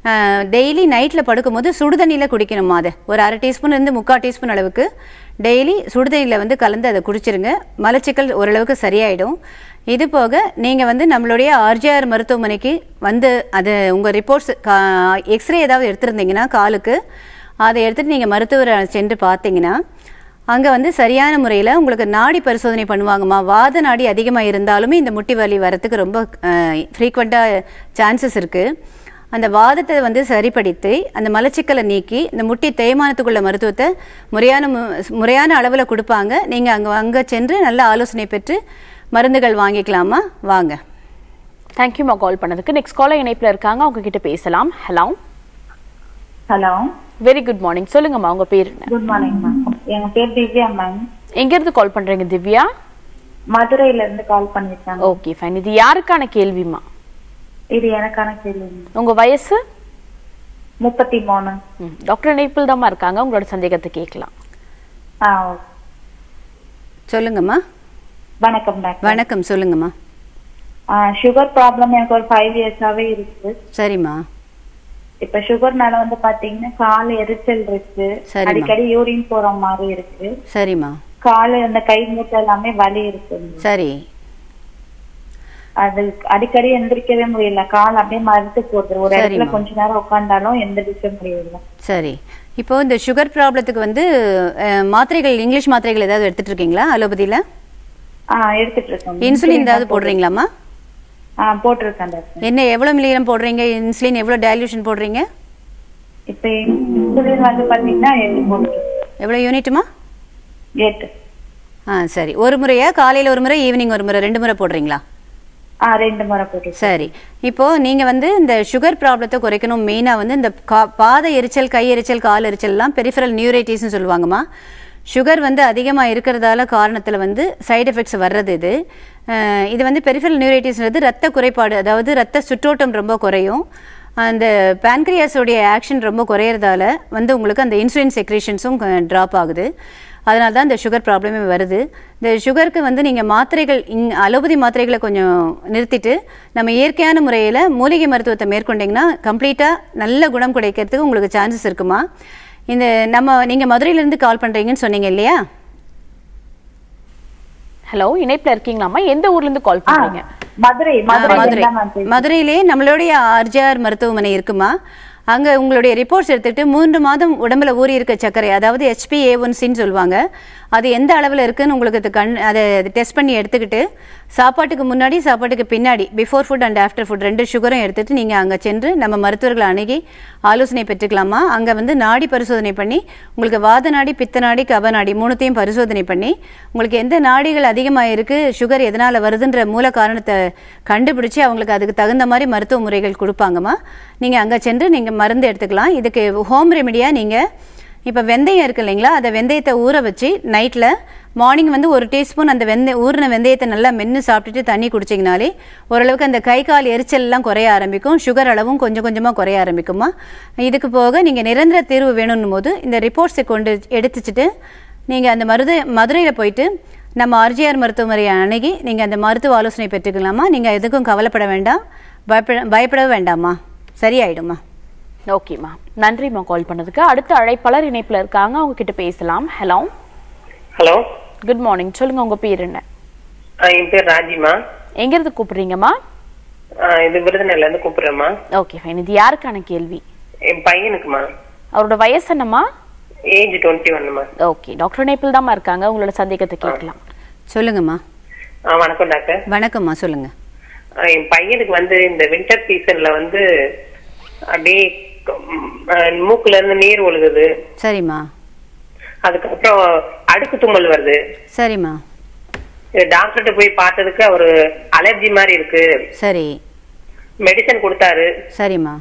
B: டெய்லி நைட்டில் படுக்கும்போது சுடுதண்ணியில் குடிக்கணுமா அதை ஒரு அரை டீஸ்பூன் இருந்து முக்கால் டீஸ்பூன் அளவுக்கு டெய்லி சுடுதண்ணியில் வந்து கலந்து அதை குடிச்சிருங்க மலச்சிக்கல் ஓரளவுக்கு சரியாயிடும் இது போக நீங்கள் வந்து நம்மளுடைய ஆர்ஜிஆர் மருத்துவமனைக்கு வந்து அது உங்கள் ரிப்போர்ட்ஸ் எக்ஸ்ரே ஏதாவது எடுத்திருந்தீங்கன்னா காலுக்கு அதை எடுத்துகிட்டு நீங்கள் மருத்துவரை சென்று பார்த்தீங்கன்னா அங்கே வந்து சரியான முறையில் உங்களுக்கு நாடி பரிசோதனை பண்ணுவாங்கம்மா வாத நாடி அதிகமாக இருந்தாலுமே இந்த முட்டி வலி வரத்துக்கு ரொம்ப ஃப்ரீக்வெண்ட்டாக சான்சஸ் இருக்குது அந்த வாதத்தை வந்து சரிப்படுத்தி அந்த மலச்சிக்கலை நீக்கி இந்த முட்டி தேய்மானத்துக்குள்ள மருத்துவத்தை முறையான மு- முறையான அளவில் கொடுப்பாங்க நீங்கள் அங்கே அங்கே சென்று நல்ல ஆலோசனை பெற்று மருந்துகள் வாங்கிக்கலாமா வாங்க
A: தேங்க்யூமா கால் பண்ணதுக்கு நெக்ஸ்ட் காலர் இணைப்புல இருக்காங்க அவங்க கிட்ட பேசலாம் hello
D: hello
A: very good morning சொல்லுங்கம்மா உங்க பேர் என்ன
D: குட் மார்னிங் மேம் எங்க பேர் திவ்யா மேம்
A: எங்க இருந்து கால் பண்றீங்க திவ்யா
D: மதுரையில இருந்து கால் பண்ணிருக்காங்க
A: ஓகே ஃபைன் இது யாருக்கான கேள்விமா
D: இது எனக்கான கேள்வி
A: உங்க வயசு
D: முப்பத்தி மூணு
A: ம், டாக்டர் இணைப்பில் தாம்மா இருக்காங்க உங்களோட சந்தேகத்தை கேட்கலாம்
D: ஆ
B: சொல்லுங்கம்மா
D: வணக்கம் டாக்டர்
B: வணக்கம் சொல்லுங்கம்மா
D: சுகர் ப்ராப்ளம் எனக்கு ஒரு ஃபைவ் இயர்ஸாவே இருக்கு
B: சரிம்மா
D: இப்ப சுகர்னால வந்து பாத்தீங்கன்னா கால் எரிச்சல் இருக்கு
B: சரிம்மா.
D: அடிக்கடி யூரின் போற மாதிரி இருக்கு
B: சரிம்மா
D: கால் அந்த கை மூட்டை எல்லாமே வலி இருக்கு
B: சரி
D: அது அடிக்கடி எந்திரிக்கவே முடியல கால் அப்படியே மறுத்து போகுது ஒரு இடத்துல
B: சரிம்மா.
D: கொஞ்ச நேரம் உட்கார்ந்தாலும் எந்திரிக்க முடியல
B: சரி இப்போ இந்த சுகர் ப்ராப்ளத்துக்கு வந்து அஹ், மாத்திரைகள் இங்கிலீஷ் மாத்திரைகள் ஏதாவது எடுத்துட்டு இருக்கீங்களா அலோபதியில்
D: ஆஹ் எடுத்துட்டு இருக்கேன்
B: இன்சுலின் ஏதாவது போடுறீங்களாம்மா
D: ஆஹ் போட்டிருக்கேன் டாக்டர்
B: என்ன எவ்வளோ மில்லிகிராம் போடுறீங்க இன்சுலின் எவ்வளோ டயல்யூஷன் போடுறீங்க
D: இப்ப இன்சுலின் வந்து பாத்தீங்கன்னா எட்டு போட்டுருக்கேன்
B: எவ்வளோ யூனிட்டுமா
D: எட்டு
B: ஆ சரி ஒரு முறையா காலையில் ஒரு முறை ஈவினிங் ஒரு முறை ரெண்டு முறை போடுறீங்களா
D: ஆ ரெண்டு முறை போட்டிருக்கேன்
B: சரி இப்போ நீங்க வந்து இந்த சுகர் ப்ராப்ளத்தை குறைக்கணும் மெயினா வந்து இந்த கா- பாத எரிச்சல் கை எரிச்சல் கால் எரிச்சல்லாம் பெரிஃபரல் நியூரைட்டிஸ்னு சொல்லுவாங்கம்மா சுகர் வந்து அதிகமாக இருக்கிறதால காரணத்தில் வந்து சைடு எஃபெக்ட்ஸ் வர்றது இது அஹ் இது வந்து பெரிஃபரல் நியூரைட்டிஸ்ன்றது ரத்த குறைபாடு அதாவது ரத்த சுற்றோட்டம் ரொம்ப குறையும் அந்த pancreas-உடைய ஆக்ஷன் ரொம்ப குறையிறதால வந்து உங்களுக்கு அந்த இன்சுலின் செக்ரேஷன்ஸும் ட்ராப் ஆகுது அதனால தான் இந்த சுகர் ப்ராப்ளமே வருது இந்த சுகருக்கு வந்து நீங்கள் மாத்திரைகள் இங் அலோபதி மாத்திரைகளை கொஞ்சம் நிறுத்திட்டு நம்ம இயற்கையான முறையில் மூலிகை மருத்துவத்தை மேற்கொண்டீங்கன்னா கம்ப்ளீட்டாக நல்ல குணம் கிடைக்கிறதுக்கு உங்களுக்கு சான்சஸ் இருக்குமா இந்த நம்ம நீங்கள் மதுரையிலேருந்து கால் பண்ணுறீங்கன்னு சொன்னீங்க இல்லையா
A: ஹலோ இணைப்புல இருக்கீங்களாம்மா எந்த ஊர்ல இருந்து கால் பண்றீங்க
D: மதுரை மதுரை
B: மதுரை
D: தான் நான் பேசுறேன்.
B: மதுரையிலே நம்மளுடைய ஆர்ஜிஆர் மருத்துவமனை இருக்குமா அங்க உங்களுடைய ரிப்போர்ட்ஸ் எடுத்துட்டு மூன்று மாதம் உடம்புல ஊறி இருக்க சர்க்கரை அதாவது ஹெச்பி ஏ ஒன்சின்னு சொல்லுவாங்க அது எந்த அளவில் இருக்குன்னு உங்களுக்கு அது கண் அதை டெஸ்ட் பண்ணி எடுத்துக்கிட்டு சாப்பாட்டுக்கு முன்னாடி சாப்பாட்டுக்கு பின்னாடி before food and after food ரெண்டு சுகரும் எடுத்துட்டு நீங்கள் அங்கே சென்று நம்ம மருத்துவர்களை அணுகி ஆலோசனை பெற்றுக்கலாமா அங்கே வந்து நாடி பரிசோதனை பண்ணி உங்களுக்கு வாத நாடி பித்த நாடி கப நாடி மூணுத்தையும் பரிசோதனை பண்ணி உங்களுக்கு எந்த நாடிகள் அதிகமாக இருக்கு சுகர் எதனால் வருதுன்ற மூல காரணத்தை கண்டுபிடிச்சு அவங்களுக்கு அதுக்கு தகுந்த மாதிரி மருத்துவ முறைகள் கொடுப்பாங்கம்மா நீங்கள் அங்கே சென்று நீங்கள் மருந்து எடுத்துக்கலாம் இதுக்கு ஹோம் ரெமிடியாக நீங்கள் இப்போ வெந்தயம் இருக்கு இல்லைங்களா அந்த வெந்தயத்தை ஊற வச்சு நைட்டில் மார்னிங் வந்து ஒரு டீஸ்பூன் அந்த வெந்தய ஊறின வெந்தயத்தை நல்லா மென்று சாப்பிட்டுட்டு தண்ணி குடிச்சிங்கனாலே ஓரளவுக்கு அந்த கை கால் எரிச்சல்லாம் குறைய ஆரம்பிக்கும் சுகர் அளவும் கொஞ்சம் கொஞ்சமாக குறைய ஆரம்பிக்குமா இதுக்கு போக நீங்கள் நிரந்தர தீர்வு வேணும்னும் போது இந்த ரிப்போர்ட்ஸை கொண்டு எடுத்துச்சிட்டு நீங்கள் அந்த மருது மதுரையில் போயிட்டு நம்ம ஆர்ஜிஆர் மருத்துவமனையை அணுகி நீங்கள் அந்த மருத்துவ ஆலோசனை பெற்றுக்கலாமா நீங்கள் எதுக்கும் கவலைப்பட வேண்டாம் பயப்பட பயப்பட வேண்டாமா சரியாயிடுமா
A: ஓகேம்மா நன்றிம்மா கால் பண்ணதுக்கு அடுத்த அழைப்பாளர் இணைப்புல இருக்காங்க அவங்க கிட்ட பேசலாம் ஹலோ
E: ஹலோ
A: குட் மார்னிங் சொல்லுங்க உங்க பேர் என்ன
E: ஆ, என் பேர் ராஜிமா
A: எங்க இருந்து கூப்பிடுறீங்கம்மா
E: ஆ, இது விருதுநகர்ல இருந்து கூப்பிடுறேம்மா
A: ஓகே ஃபைன் இது யாருக்கான கேள்வி
E: என் பையனுக்குமா
A: அவரோட வயசு என்னம்மா
E: ஏஜ் டுவெண்ட்டி ஒன்னுமா
A: ஓகே டாக்டர் இணைப்பில் தாம்மா இருக்காங்க உங்களோட சந்தேகத்தை கேட்கலாம்
B: சொல்லுங்கம்மா
E: வணக்கம் டாக்டர்
B: வணக்கம்மா சொல்லுங்க
E: ஆ, என் பையனுக்கு வந்து இந்த வின்டர் சீசன்ல வந்து அப்படியே ம், ஆ, மூக்குல இருந்து நீர் ஒழுகுது
B: சரிம்மா
E: அதுக்கப்புறம் அடுக்கு தும்மல் வருது
B: சரிம்மா
E: இது டாக்டர்கிட்ட போய் பார்த்ததுக்கு அவரு அலர்ஜி மாதிரி இருக்கு
B: சரி
E: மெடிசன் கொடுத்தாரு
B: சரிம்மா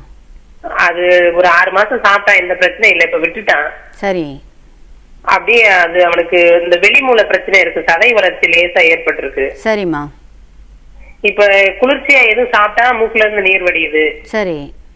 E: அது ஒரு ஆறு மாசம் சாப்பிட்டா எந்த பிரச்சனையும் இல்லை இப்ப விட்டுட்டான்
B: சரி
E: அப்படியே அது அவனுக்கு இந்த வெளிமூல பிரச்சனை இருக்கு சதை வளர்ச்சி லேசா ஏற்பட்டிருக்கு
B: சரிம்மா
E: இப்ப குளிர்ச்சியா எதுவும் சாப்பிட்டா மூக்குல இருந்து நீர் வடியுது
B: சரி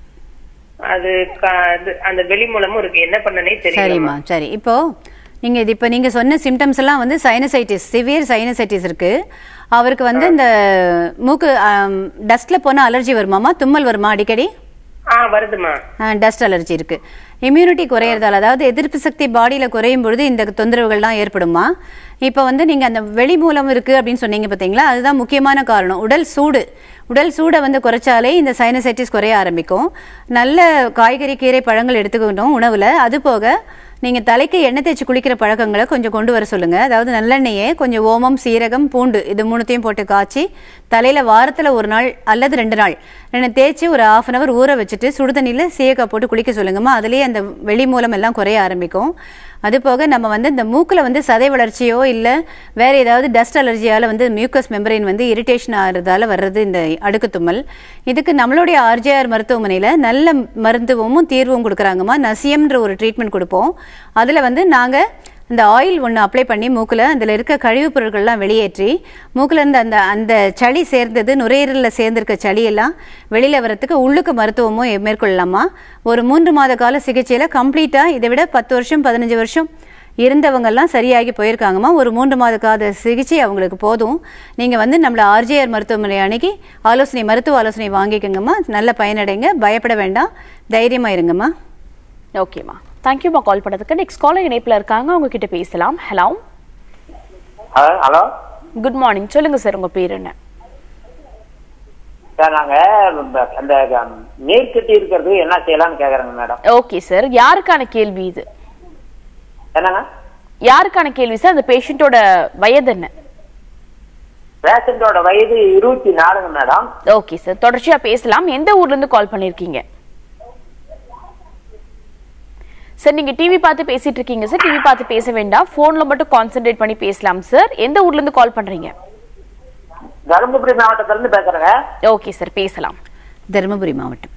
E: அது க- அது அந்த வெளிமூலமும் இருக்கு என்ன பண்ணனே தெரியல
B: சரிம்மா சரி இப்போ நீங்க இது இப்போ நீங்க சொன்ன சிம்டம்ஸ் எல்லாம் வந்து சைனசைட்டிஸ் சிவியர் சைனசைட்டிஸ் இருக்கு அவருக்கு வந்து இந்த மூக்கு டஸ்ட்ல போனா அலர்ஜி வருமாமா தும்மல் வருமா அடிக்கடி
E: ஆ வருதுமா
B: டஸ்ட் அலர்ஜி இருக்கு இம்யூனிட்டி குறையறதால அதாவது எதிர்ப்பு சக்தி பாடியில் குறையும் பொழுது இந்த தொந்தரவுகள்லாம் ஏற்படுமா இப்போ வந்து நீங்கள் அந்த வெளி மூலம் இருக்குது அப்படின்னு சொன்னீங்க பார்த்தீங்களா அதுதான் முக்கியமான காரணம் உடல் சூடு உடல் சூடை வந்து குறைச்சாலே இந்த சைனசைட்டிஸ் குறைய ஆரம்பிக்கும் நல்ல காய்கறி கீரை பழங்கள் எடுத்துக்கணும் உணவில் அது போக நீங்கள் தலைக்கு எண்ணெய் தேய்ச்சி குளிக்கிற பழக்கங்களை கொஞ்சம் கொண்டு வர சொல்லுங்கள் அதாவது நல்லெண்ணெயே கொஞ்சம் ஓமம் சீரகம் பூண்டு இது மூணுத்தையும் போட்டு காய்ச்சி தலையில் வாரத்தில் ஒரு நாள் அல்லது ரெண்டு நாள் ரெண்டு தேய்ச்சி ஒரு ஆஃப் அன் அவர் ஊற வச்சுட்டு சுடுதண்ணியில் சீயக்காய் போட்டு குளிக்க சொல்லுங்கம்மா அதுலேயே அந்த வெளி மூலம் எல்லாம் குறைய ஆரம்பிக்கும் அது போக நம்ம வந்து இந்த மூக்கில் வந்து சதை வளர்ச்சியோ இல்லை வேற ஏதாவது டஸ்ட் அலர்ஜியால் வந்து மியூக்கஸ் மெம்பரைன் வந்து இரிட்டேஷன் ஆகிறதால வர்றது இந்த அடுக்கு தும்மல் இதுக்கு நம்மளுடைய ஆர்ஜிஆர் மருத்துவமனையில் நல்ல மருந்துவமும் தீர்வும் கொடுக்குறாங்கம்மா நசியம்ன்ற ஒரு ட்ரீட்மெண்ட் கொடுப்போம் அதில் வந்து நாங்கள் இந்த ஆயில் ஒன்று அப்ளை பண்ணி மூக்கில் அதில் இருக்க கழிவுப் பொருட்கள்லாம் வெளியேற்றி மூக்கில் இருந்து அந்த அந்த சளி சேர்ந்தது நுரையீரலில் சேர்ந்திருக்க சளியெல்லாம் வெளியில் வரத்துக்கு உள்ளுக்கு மருத்துவமும் எ- மேற்கொள்ளலாமா ஒரு மூன்று மாத கால சிகிச்சையில் கம்ப்ளீட்டாக இதை விட பத்து வருஷம் பதினஞ்சு வருஷம் இருந்தவங்கெல்லாம் சரியாகி போயிருக்காங்கம்மா ஒரு மூன்று மாத கால சிகிச்சை அவங்களுக்கு போதும் நீங்கள் வந்து நம்மளை ஆர்ஜிஆர் மருத்துவமனை அணுகி ஆலோசனை மருத்துவ ஆலோசனை வாங்கிக்கோங்கம்மா நல்ல பயனடைங்க பயப்பட வேண்டாம் தைரியமாக இருங்கம்மா
A: ஓகேம்மா தேங்க்யூம்மா கால் பண்ணதுக்கு நெக்ஸ்ட் காலர் இணைப்புல இருக்காங்க அவங்க கிட்ட பேசலாம் ஹலோ
F: ஹலோ
A: குட் மார்னிங் சொல்லுங்க சார் உங்க பேர் என்ன
F: சார் நாங்க இந்த- அந்த நீர் கட்டி இருக்கிறது என்ன செய்யலாம்னு கேக்குறேங்க மேடம்
A: ஓகே சார் யாருக்கான கேள்வி இது
F: என்னங்க
A: யாருக்கான கேள்வி சார் அந்த பேஷண்ட்டோட வயது என்ன
F: பேஷண்டோட வயது இருபத்தி நாலுங்க மேடம்
A: ஓகே சார் தொடர்ச்சியா பேசலாம் எந்த ஊர்ல இருந்து கால் பண்ணிருக்கீங்க சார் நீங்க டிவி பார்த்து பேசிட்டு இருக்கீங்க சார் டிவி பார்த்து பேச வேண்டாம் போன்ல மட்டும் கான்சென்ட்ரேட் பண்ணி பேசலாம் சார் எந்த ஊர்ல இருந்து கால் பண்றீங்க
F: தருமபுரி மாவட்டத்துல இருந்து பேசுறேங்க
A: ஓகே சார் பேசலாம்
B: தருமபுரி மாவட்டம்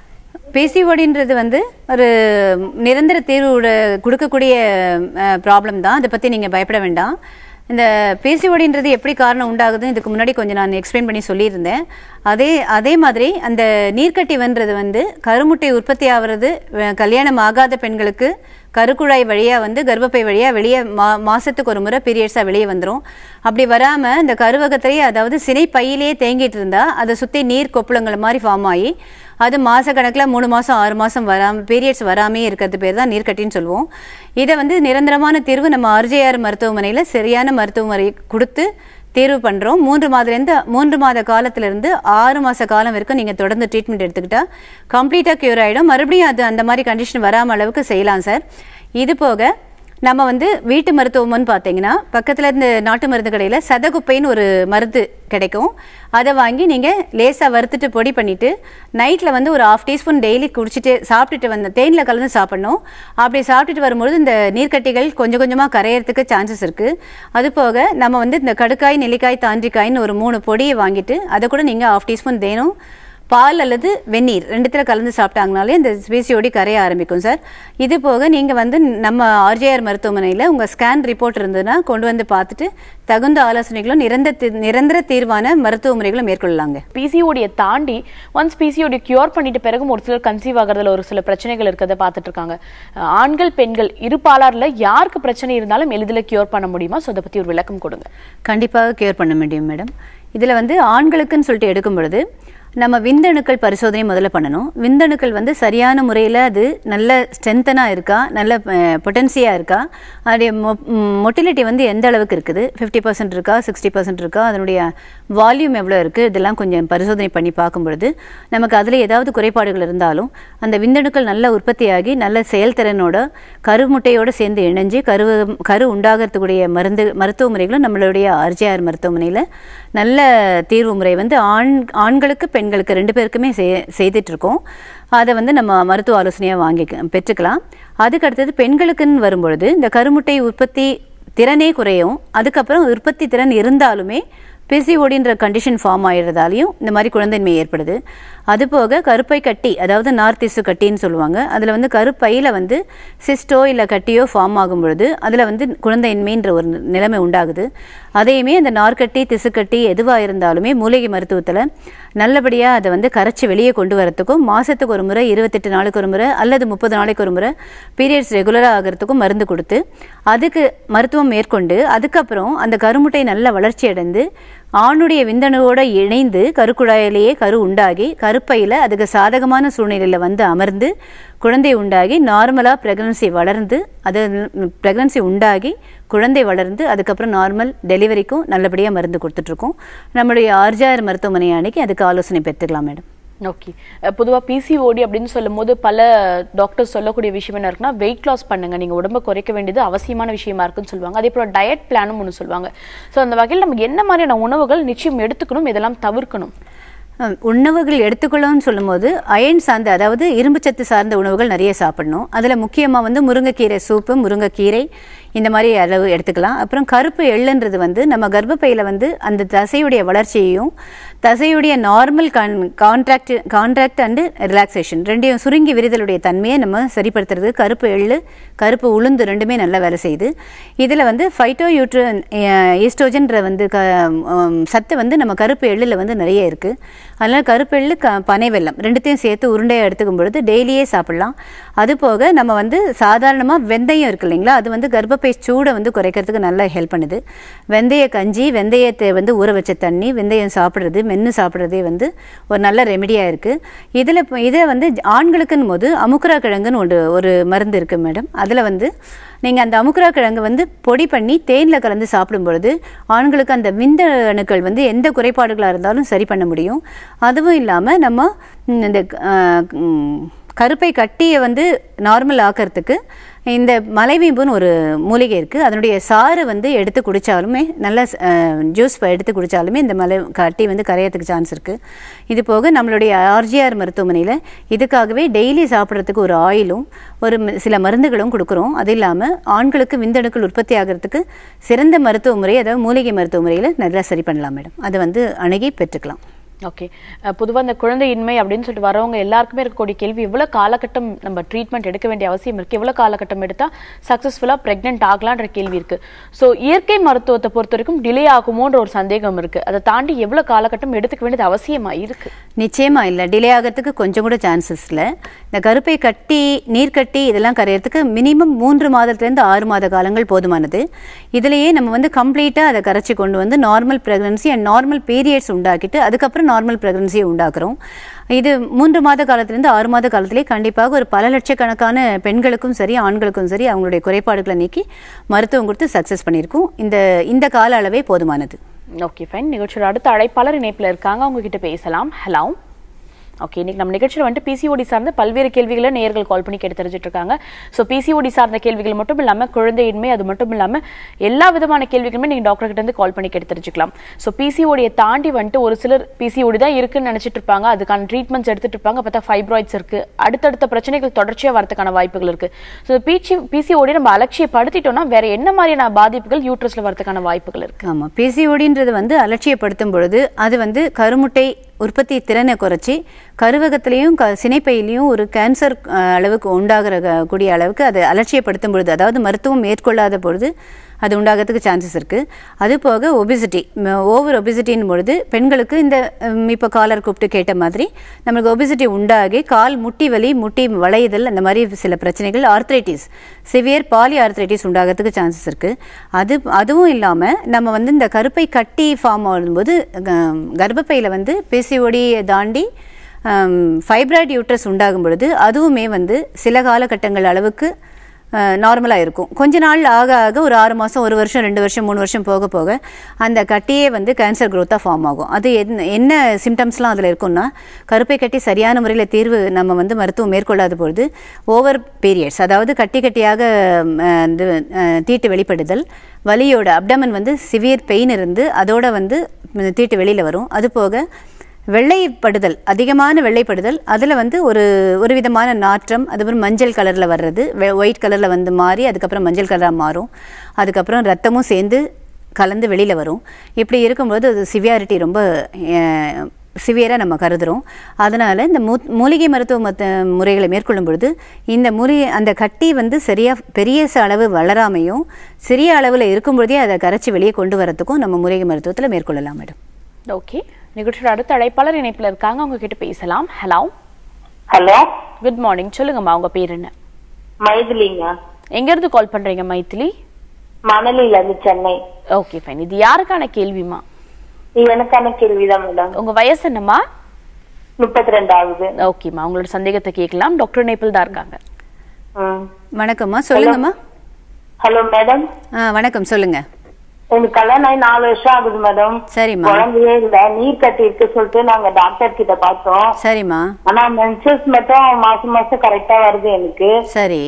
B: பேசிஓடின்றது வந்து ஒரு நிரந்தர தீர்வு உட- கொடுக்கக்கூடிய ப்ராப்ளம் தான் அதை பற்றி நீங்கள் பயப்பட வேண்டாம் இந்த பேசிஓடின்றது எப்படி காரணம் உண்டாகுது இதுக்கு முன்னாடி கொஞ்சம் நான் எக்ஸ்பிளைன் பண்ணி சொல்லியிருந்தேன் அதே அதே மாதிரி அந்த நீர்க்கட்டிவன்றது வந்து கருமுட்டை உற்பத்தி ஆகிறது அஹ், கல்யாணம் ஆகாத பெண்களுக்கு கருக்குழாய் வழியாக வந்து கர்ப்பப்பை வழியாக வெளியே மா மாதத்துக்கு ஒரு முறை பீரியட்ஸாக வெளியே வந்துடும் அப்படி வராமல் இந்த கருவகத்திலேயே அதாவது சினை பையிலேயே தேங்கிட்டு இருந்தால் அதை சுற்றி நீர் கொப்புளங்கள் மாதிரி ஃபார்ம் ஆகி அது மாத கணக்கில் மூணு மாதம் ஆறு மாதம் வராமல் பீரியட்ஸ் வராமே இருக்கிறது பேர் தான் நீர்க்கட்டின்னு சொல்லுவோம் இதை வந்து நிரந்தரமான தீர்வு நம்ம ஆர்ஜேஆர் மருத்துவமனையில் சரியான மருத்துவ முறை கொடுத்து தீர்வு பண்ணுறோம் மூன்று மாதத்துலேருந்து மூன்று மாத காலத்திலேருந்து ஆறு மாத காலம் வரைக்கும் நீங்கள் தொடர்ந்து ட்ரீட்மெண்ட் எடுத்துக்கிட்டா கம்ப்ளீட்டாக க்யூர் ஆகிடும் மறுபடியும் அது அந்த மாதிரி கண்டிஷன் வராமல் அளவுக்கு செய்யலாம் சார் இது போக நம்ம வந்து வீட்டு மருத்துவம்னு பார்த்தீங்கன்னா பக்கத்தில் இந்த நாட்டு மருந்து கடையில் சதகுப்பைன்னு ஒரு மருந்து கிடைக்கும் அதை வாங்கி நீங்கள் லேசாக வறுத்துட்டு பொடி பண்ணிவிட்டு நைட்டில் வந்து ஒரு ஹாஃப் டீஸ்பூன் டெய்லி குடிச்சிட்டு சாப்பிட்டுட்டு வந்த தேனில் கலந்து சாப்பிடணும் அப்படி சாப்பிட்டுட்டு வரும்பொழுது இந்த நீர்க்கட்டிகள் கொஞ்சம் கொஞ்சமாக கரையறதுக்கு சான்சஸ் இருக்குது அது போக நம்ம வந்து இந்த கடுக்காய் நெல்லிக்காய் தாண்டிக்காய்னு ஒரு மூணு பொடியை வாங்கிட்டு அதை கூட நீங்கள் ஹாஃப் டீஸ்பூன் தேனும் பால் அல்லது வெந்நீர் ரெண்டுத்தில் கலந்து சாப்பிட்டாங்கனாலே இந்த பிசிஓடி கரைய ஆரம்பிக்கும் சார் இது போக நீங்கள் வந்து நம்ம ஆர்ஜேஆர் மருத்துவமனையில் உங்கள் ஸ்கேன் ரிப்போர்ட் இருந்ததுன்னா கொண்டு வந்து பார்த்துட்டு தகுந்த ஆலோசனைகளும் நிரந்தர தீ- நிரந்தர தீர்வான மருத்துவ முறைகளும் மேற்கொள்ளலாங்க
A: பிசிஓடியை தாண்டி ஒன்ஸ் பிசிஓடி கியூர் பண்ணிட்டு பிறகும் ஒரு சிலர் கன்சீவ் ஆகிறதுல ஒரு சில பிரச்சனைகள் இருக்கிறத பார்த்துட்டு இருக்காங்க அஹ் ஆண்கள் பெண்கள் இரு பாலார்ல யாருக்கு பிரச்சனை இருந்தாலும் எளிதில் கியூர் பண்ண முடியுமா ஸோ அதை பத்தி ஒரு விளக்கம் கொடுங்க
B: கண்டிப்பாக கேர் பண்ண முடியும் மேடம் இதில் வந்து ஆண்களுக்குன்னு சொல்லிட்டு எடுக்கும் பொழுது நம்ம விந்தணுக்கள் பரிசோதனை முதல்ல பண்ணணும் விந்தணுக்கள் வந்து சரியான முறையில் அது நல்ல ஸ்ட்ரென்த்தனாக இருக்கா நல்ல பொட்டன்சியாக இருக்கா அதனுடைய மொட்டிலிட்டி வந்து எந்த அளவுக்கு இருக்குது ஃபிஃப்டி பர்சன்ட் இருக்கா சிக்ஸ்டி பர்சன்ட் இருக்கா அதனுடைய வால்யூம் எவ்வளோ இருக்குது இதெல்லாம் கொஞ்சம் பரிசோதனை பண்ணி பார்க்கும் பொழுது நமக்கு அதில் ஏதாவது குறைபாடுகள் இருந்தாலும் அந்த விந்தணுக்கள் நல்ல உற்பத்தியாகி நல்ல செயல்திறனோட கருமுட்டையோடு சேர்ந்து இணைஞ்சு கரு கரு உண்டாகிறதுக்குரிய மருந்து மருத்துவ முறைகளும் நம்மளுடைய ஆர்ஜிஆர் மருத்துவமனையில் நல்ல தீர்வு முறை வந்து ஆண் ஆண்களுக்கு பெண்களுக்கு ரெண்டு பேருக்குமே செய் செய்துட்டு இருக்கோம் அதை வந்து நம்ம மருத்துவ ஆலோசனையாக வாங்கி பெற்றுக்கலாம் அதுக்கு அடுத்தது பெண்களுக்குன்னு வரும்பொழுது இந்த கருமுட்டை உற்பத்தி திறனே குறையும் அதுக்கப்புறம் உற்பத்தி திறன் இருந்தாலுமே பிசிஓடின்ற கண்டிஷன் ஃபார்ம் ஆயிடுறதாலையும் இந்த மாதிரி குழந்தையின்மை ஏற்படுது அதுபோக கருப்பை கட்டி அதாவது நார்த் திசு கட்டின்னு சொல்லுவாங்க அதில் வந்து கருப்பையில் வந்து சிஸ்டோ இல்லை கட்டியோ ஃபார்ம் ஆகும் பொழுது அதில் வந்து குழந்தையின்மைன்ற ஒரு நிலைமை உண்டாகுது அதையுமே அந்த நார்க்கட்டி திசுக்கட்டி எதுவாக இருந்தாலுமே மூலிகை மருத்துவத்தில் நல்லபடியாக அதை வந்து கரைச்சி வெளியே கொண்டு வரத்துக்கும் மாதத்துக்கு ஒரு முறை இருபத்தெட்டு நாளுக்கு ஒரு முறை அல்லது முப்பது நாளைக்கு ஒரு முறை பீரியட்ஸ் ரெகுலராக ஆகிறதுக்கும் மருந்து கொடுத்து அதுக்கு மருத்துவம் மேற்கொண்டு அதுக்கப்புறம் அந்த கருமுட்டை நல்ல வளர்ச்சி அடைந்து ஆணுடைய விந்தணுவோட இணைந்து கருக்குழாயிலேயே கரு உண்டாகி கருப்பையில் அதுக்கு சாதகமான சூழ்நிலையில் வந்து அமர்ந்து குழந்தை உண்டாகி நார்மலாக ப்ரெக்னன்சி வளர்ந்து அது ப்ரெக்னன்சி உண்டாகி குழந்தை வளர்ந்து அதுக்கப்புறம் நார்மல் டெலிவரிக்கும் நல்லபடியாக மருந்து கொடுத்துட்ருக்கோம் நம்மளுடைய ஆர்ஜிஆர் மருத்துவமனை அன்னைக்கு அதுக்கு ஆலோசனை பெற்றுக்கலாம் மேடம்
A: ஓகே பொதுவா பிசிஓடி அப்படின்னு சொல்லும்போது பல டாக்டர்ஸ் சொல்லக்கூடிய விஷயம் என்ன இருக்குன்னா வெயிட் லாஸ் பண்ணுங்க நீங்க உடம்ப குறைக்க வேண்டியது அவசியமான விஷயமா இருக்குன்னு சொல்லுவாங்க அதே போல டயட் பிளானும் ஒன்று சொல்லுவாங்க ஸோ அந்த வகையில் நம்ம என்ன மாதிரியான உணவுகள் நிச்சயம் எடுத்துக்கணும் இதெல்லாம் தவிர்க்கணும்
B: அஹ் உணவுகள் எடுத்துக்கொள்ளும்னு சொல்லும்போது அயன் சார்ந்த அதாவது இரும்புச்சத்து சார்ந்த உணவுகள் நிறைய சாப்பிடணும் அதில் முக்கியமாக வந்து முருங்கைக்கீரை சூப்பு முருங்கைக்கீரை இந்த மாதிரி அளவு எடுத்துக்கலாம் அப்புறம் கருப்பு எள்ளுன்றது வந்து நம்ம கர்ப்பப்பையில் வந்து அந்த தசையுடைய வளர்ச்சியையும் தசையுடைய normal con contract contract and relaxation ரெண்டையும் சுருங்கி விரிதலுடைய தன்மையை நம்ம சரிப்படுத்துறது கருப்பு எள்ளு கருப்பு உளுந்து ரெண்டுமே நல்லா வேலை செய்யுது இதில் வந்து ஃபைட்டோ யூட்ரு ஈஸ்ட்ரோஜன்ற வந்து க உம், சத்து வந்து நம்ம கருப்பு எள்ளில் வந்து நிறைய இருக்குது அதனால் கருப்பு எள்ளு க பனை வெல்லம் ரெண்டுத்தையும் சேர்த்து உருண்டையாக எடுத்துக்கும் பொழுது டெய்லியே சாப்பிடலாம் அது போக நம்ம வந்து சாதாரணமாக வெந்தயம் இருக்கு இல்லைங்களா அது வந்து கர்ப்பப்பை சூடை வந்து குறைக்கிறதுக்கு நல்லா ஹெல்ப் பண்ணுது வெந்தய கஞ்சி வெந்தயத்தை வந்து ஊற வச்ச தண்ணி வெந்தயம் சாப்பிட்றது மென்று சாப்பிட்றதே வந்து ஒரு நல்ல ரெமெடியாக இருக்குது இதில் இதை வந்து ஆண்களுக்குன்னு போது அமுக்குரா கிழங்குன்னு ஒன்று ஒரு மருந்து இருக்குது மேடம் அதில் வந்து நீங்கள் அந்த அமுக்குரா கிழங்கு வந்து பொடி பண்ணி தேனில் கலந்து சாப்பிடும் பொழுது ஆண்களுக்கு அந்த விந்த அணுக்கள் வந்து எந்த குறைபாடுகளாக இருந்தாலும் சரி பண்ண முடியும் அதுவும் இல்லாமல் நம்ம ம், இந்த அஹ், ம், கருப்பை கட்டியை வந்து நார்மல் ஆக்கிறதுக்கு இந்த மலைவீம்புன்னு ஒரு மூலிகை இருக்குது அதனுடைய சாறு வந்து எடுத்து குடித்தாலுமே நல்ல ஜூஸ் எடுத்து குடித்தாலுமே இந்த மலை கட்டி வந்து கரையறதுக்கு சான்ஸ் இருக்குது இது போக நம்மளுடைய ஆர்ஜிஆர் மருத்துவமனையில் இதுக்காகவே டெய்லி சாப்பிட்றதுக்கு ஒரு ஆயிலும் ஒரு ம- சில மருந்துகளும் கொடுக்குறோம் அது இல்லாமல் ஆண்களுக்கு விந்தணுக்கள் உற்பத்தி ஆகிறதுக்கு சிறந்த மருத்துவ முறை அதாவது மூலிகை மருத்துவ முறையில் நல்லா சரி பண்ணலாம் மேடம் அதை வந்து அணுகி பெற்றுக்கலாம்
A: ஓகே பொதுவாக இந்த குழந்தையின்மை அப்படின்னு சொல்லிட்டு வரவங்க எல்லாருக்குமே இருக்கக்கூடிய கேள்வி எவ்வளோ காலகட்டம் நம்ம ட்ரீட்மெண்ட் எடுக்க வேண்டிய அவசியம் இருக்கு எவ்வளோ காலகட்டம் எடுத்தால் சக்ஸஸ்ஃபுல்லாக ப்ரெக்னென்ட் ஆகலான்ற கேள்வி இருக்கு ஸோ இயற்கை மருத்துவத்தை பொறுத்த வரைக்கும் டிலே ஆகுமோன்ற ஒரு சந்தேகம் இருக்கு அதை தாண்டி எவ்வளோ காலகட்டம் எடுத்துக்க வேண்டியது அவசியமா இருக்கு
B: நிச்சயமா இல்லை டிலே ஆகிறதுக்கு கொஞ்சம் கூட சான்சஸ் இல்லை இந்த கருப்பை கட்டி நீர் கட்டி இதெல்லாம் கரையிறதுக்கு மினிமம் மூன்று மாதத்துலேருந்து ஆறு மாத காலங்கள் போதுமானது இதுலேயே நம்ம வந்து கம்ப்ளீட்டாக அதை கரைச்சி கொண்டு வந்து normal pregnancy and normal periods உண்டாக்கிட்டு அதுக்கப்புறம் நார்மல் ப்ரெக்னன்சியை உண்டாக்குறோம் இது மூன்று மாத காலத்திலேருந்து ஆறு மாத காலத்திலே கண்டிப்பாக ஒரு பல லட்சக்கணக்கான பெண்களுக்கும் சரி ஆண்களுக்கும் சரி அவங்களுடைய குறைபாடுகளை நீக்கி மருத்துவம் கொடுத்து சக்ஸஸ் பண்ணியிருக்கோம் இந்த இந்த கால அளவே போதுமானது
A: ஓகே ஃபைன் நிகழ்ச்சியோட அடுத்த அழைப்பாளர் இணைப்பில் இருக்காங்க அவங்க கிட்ட பேசலாம் ஹலோ ஓகே இன்னைக்கு நம்ம நிகழ்ச்சியில் வந்துட்டு பிசிஓடி சார்ந்த பல்வேறு கேள்விகளை நேயர்கள் கால் பண்ணி கேட்டு தெரிஞ்சுட்டு இருக்காங்க ஸோ பிசிஓடி சார்ந்த கேள்விகள் மட்டும் இல்லாமல் குழந்தையின்மை அது மட்டும் இல்லாமல் எல்லா விதமான கேள்விகளுமே நீங்கள் டாக்டர் கிட்ட இருந்து கால் பண்ணி கேட்டு தெரிஞ்சுக்கலாம் ஸோ பிசிஓடியை தாண்டி வந்துட்டு ஒரு சிலர் பிசிஓடி தான் இருக்குன்னு நினைச்சிட்டு இருப்பாங்க அதுக்கான ட்ரீட்மெண்ட்ஸ் எடுத்துட்டு இருப்பாங்க பார்த்தா ஃபைப்ராய்ட்ஸ் இருக்கு அடுத்தடுத்த பிரச்சனைகள் தொடர்ச்சியாக வரதுக்கான வாய்ப்புகள் இருக்கு ஸோ பிசி பிசிஓடி நம்ம அலட்சியப்படுத்திட்டோம்னா வேற என்ன மாதிரியான பாதிப்புகள் யூட்ரஸ்ல வரதுக்கான வாய்ப்புகள் இருக்கு
B: ஆமாம் பிசிஓடின்றது வந்து அலட்சியப்படுத்தும் பொழுது அது வந்து கருமுட்டை உற்பத்தி திறனை குறைச்சி கருவகத்திலையும் க சினைப்பையிலையும் ஒரு கேன்சர் அஹ், அளவுக்கு உண்டாகிற க- கூடிய அளவுக்கு அதை அலட்சியப்படுத்தும் பொழுது அதாவது மருத்துவம் மேற்கொள்ளாத பொழுது அது உண்டாகிறதுக்கு சான்சஸ் இருக்குது அது போக ஒபிசிட்டி ஓவர் ஒபிசிட்டின் பொழுது பெண்களுக்கு இந்த இப்போ காலர் கூப்பிட்டு கேட்ட மாதிரி நமக்கு ஒபிசிட்டி உண்டாகி கால் முட்டி வலி முட்டி வளையுதல் அந்த மாதிரி சில பிரச்சனைகள் ஆர்த்ரைட்டிஸ் சிவியர் பாலி ஆர்த்ரைட்டிஸ் உண்டாகிறதுக்கு சான்சஸ் இருக்குது அது அதுவும் இல்லாமல் நம்ம வந்து இந்த கருப்பை கட்டி ஃபார்ம் ஆகும்போது கர்ப்பப்பையில் வந்து பிசிஓடியை தாண்டி ஃபைப்ராய்டு யூட்ரஸ் உண்டாகும் பொழுது அதுவுமே வந்து சில காலகட்டங்கள் அளவுக்கு நார்மலாக இருக்கும் கொஞ்ச நாள் ஆக ஆக ஒரு ஆறு மாதம் ஒரு வருஷம் ரெண்டு வருஷம் மூணு வருஷம் போக போக அந்த கட்டியே வந்து கேன்சர் growth-ஆ ஃபார்ம் ஆகும் அது என்ன என்ன சிம்டம்ஸ்லாம் அதில் இருக்கும்னா கருப்பை கட்டி சரியான முறையில் தீர்வு நம்ம வந்து மருத்துவம் மேற்கொள்ளாத பொழுது ஓவர் பீரியட்ஸ் அதாவது கட்டி கட்டியாக ம், அஹ், இந்த, அஹ், தீட்டு வெளிப்படுதல் வலியோட அப்டமன் வந்து சிவியர் பெயின் இருந்து அதோட வந்து ம், தீட்டு வெளியில் வரும் அது போக வெள்ளைப்படுதல் அதிகமான வெள்ளைப்படுதல் அதில் வந்து ஒரு ஒரு விதமான நாற்றம் அதுக்கப்புறம் மஞ்சள் கலரில் வர்றது ஒயிட் கலரில் வந்து மாறி அதுக்கப்புறம் மஞ்சள் கலராக மாறும் அதுக்கப்புறம் ரத்தமும் சேர்ந்து கலந்து வெளியில் வரும் இப்படி இருக்கும்போது அது சிவியாரிட்டி ரொம்ப சிவியராக நம்ம கருதுகிறோம் அதனால் இந்த மூ மூலிகை மருத்துவ மத்த முறைகளை மேற்கொள்ளும் பொழுது இந்த மூலிகை அந்த கட்டி வந்து சரியாக பெரிய ச- அளவு வளராமையும் சிறிய அளவில் இருக்கும் பொழுதே அதை கரைச்சி வெளியே கொண்டு வரத்துக்கும் நம்ம மூலிகை மருத்துவத்தில் மேற்கொள்ளலாம் மேடம்
A: ஓகே நிகழ்ச்சியோட அடுத்த அழைப்பாளர் இணைப்புல இருக்காங்க அவங்க கிட்ட பேசலாம் ஹலோ
G: ஹலோ
A: குட் மார்னிங் சொல்லுங்கம்மா உங்க பேர் என்ன
G: மைதிலிங்க
A: எங்க இருந்து கால் பண்றீங்க மைத்திலி
G: மணலில இருந்து சென்னை
A: ஓகே ஃபைன் இது யாருக்கான கேள்விமா
G: எனக்கான கேள்விதான் மேடம்
A: உங்க வயசு என்னம்மா
G: முப்பத்தி ரெண்டு ஆகுது
A: ஓகேம்மா உங்களோட சந்தேகத்தை கேட்கலாம் டாக்டர் நேபிள் தான் இருக்காங்க
G: ம்.
B: வணக்கம்மா சொல்லுங்கம்மா
G: ஹலோ மேடம்
B: ஆ வணக்கம் சொல்லுங்க
G: எனக்கு கல்யாணம் ஆகி நாலு வருஷம் ஆகுது மேடம்
B: சரிம்மா
G: குழந்தையே இல்ல நீர் கட்டி இருக்கு சொல்லிட்டு நாங்க டாக்டர் கிட்ட பார்த்தோம்
B: சரிம்மா
G: ஆனா மென்சஸ் மட்டும் மாசம் மாசம் கரெக்டா வருது எனக்கு
B: சரி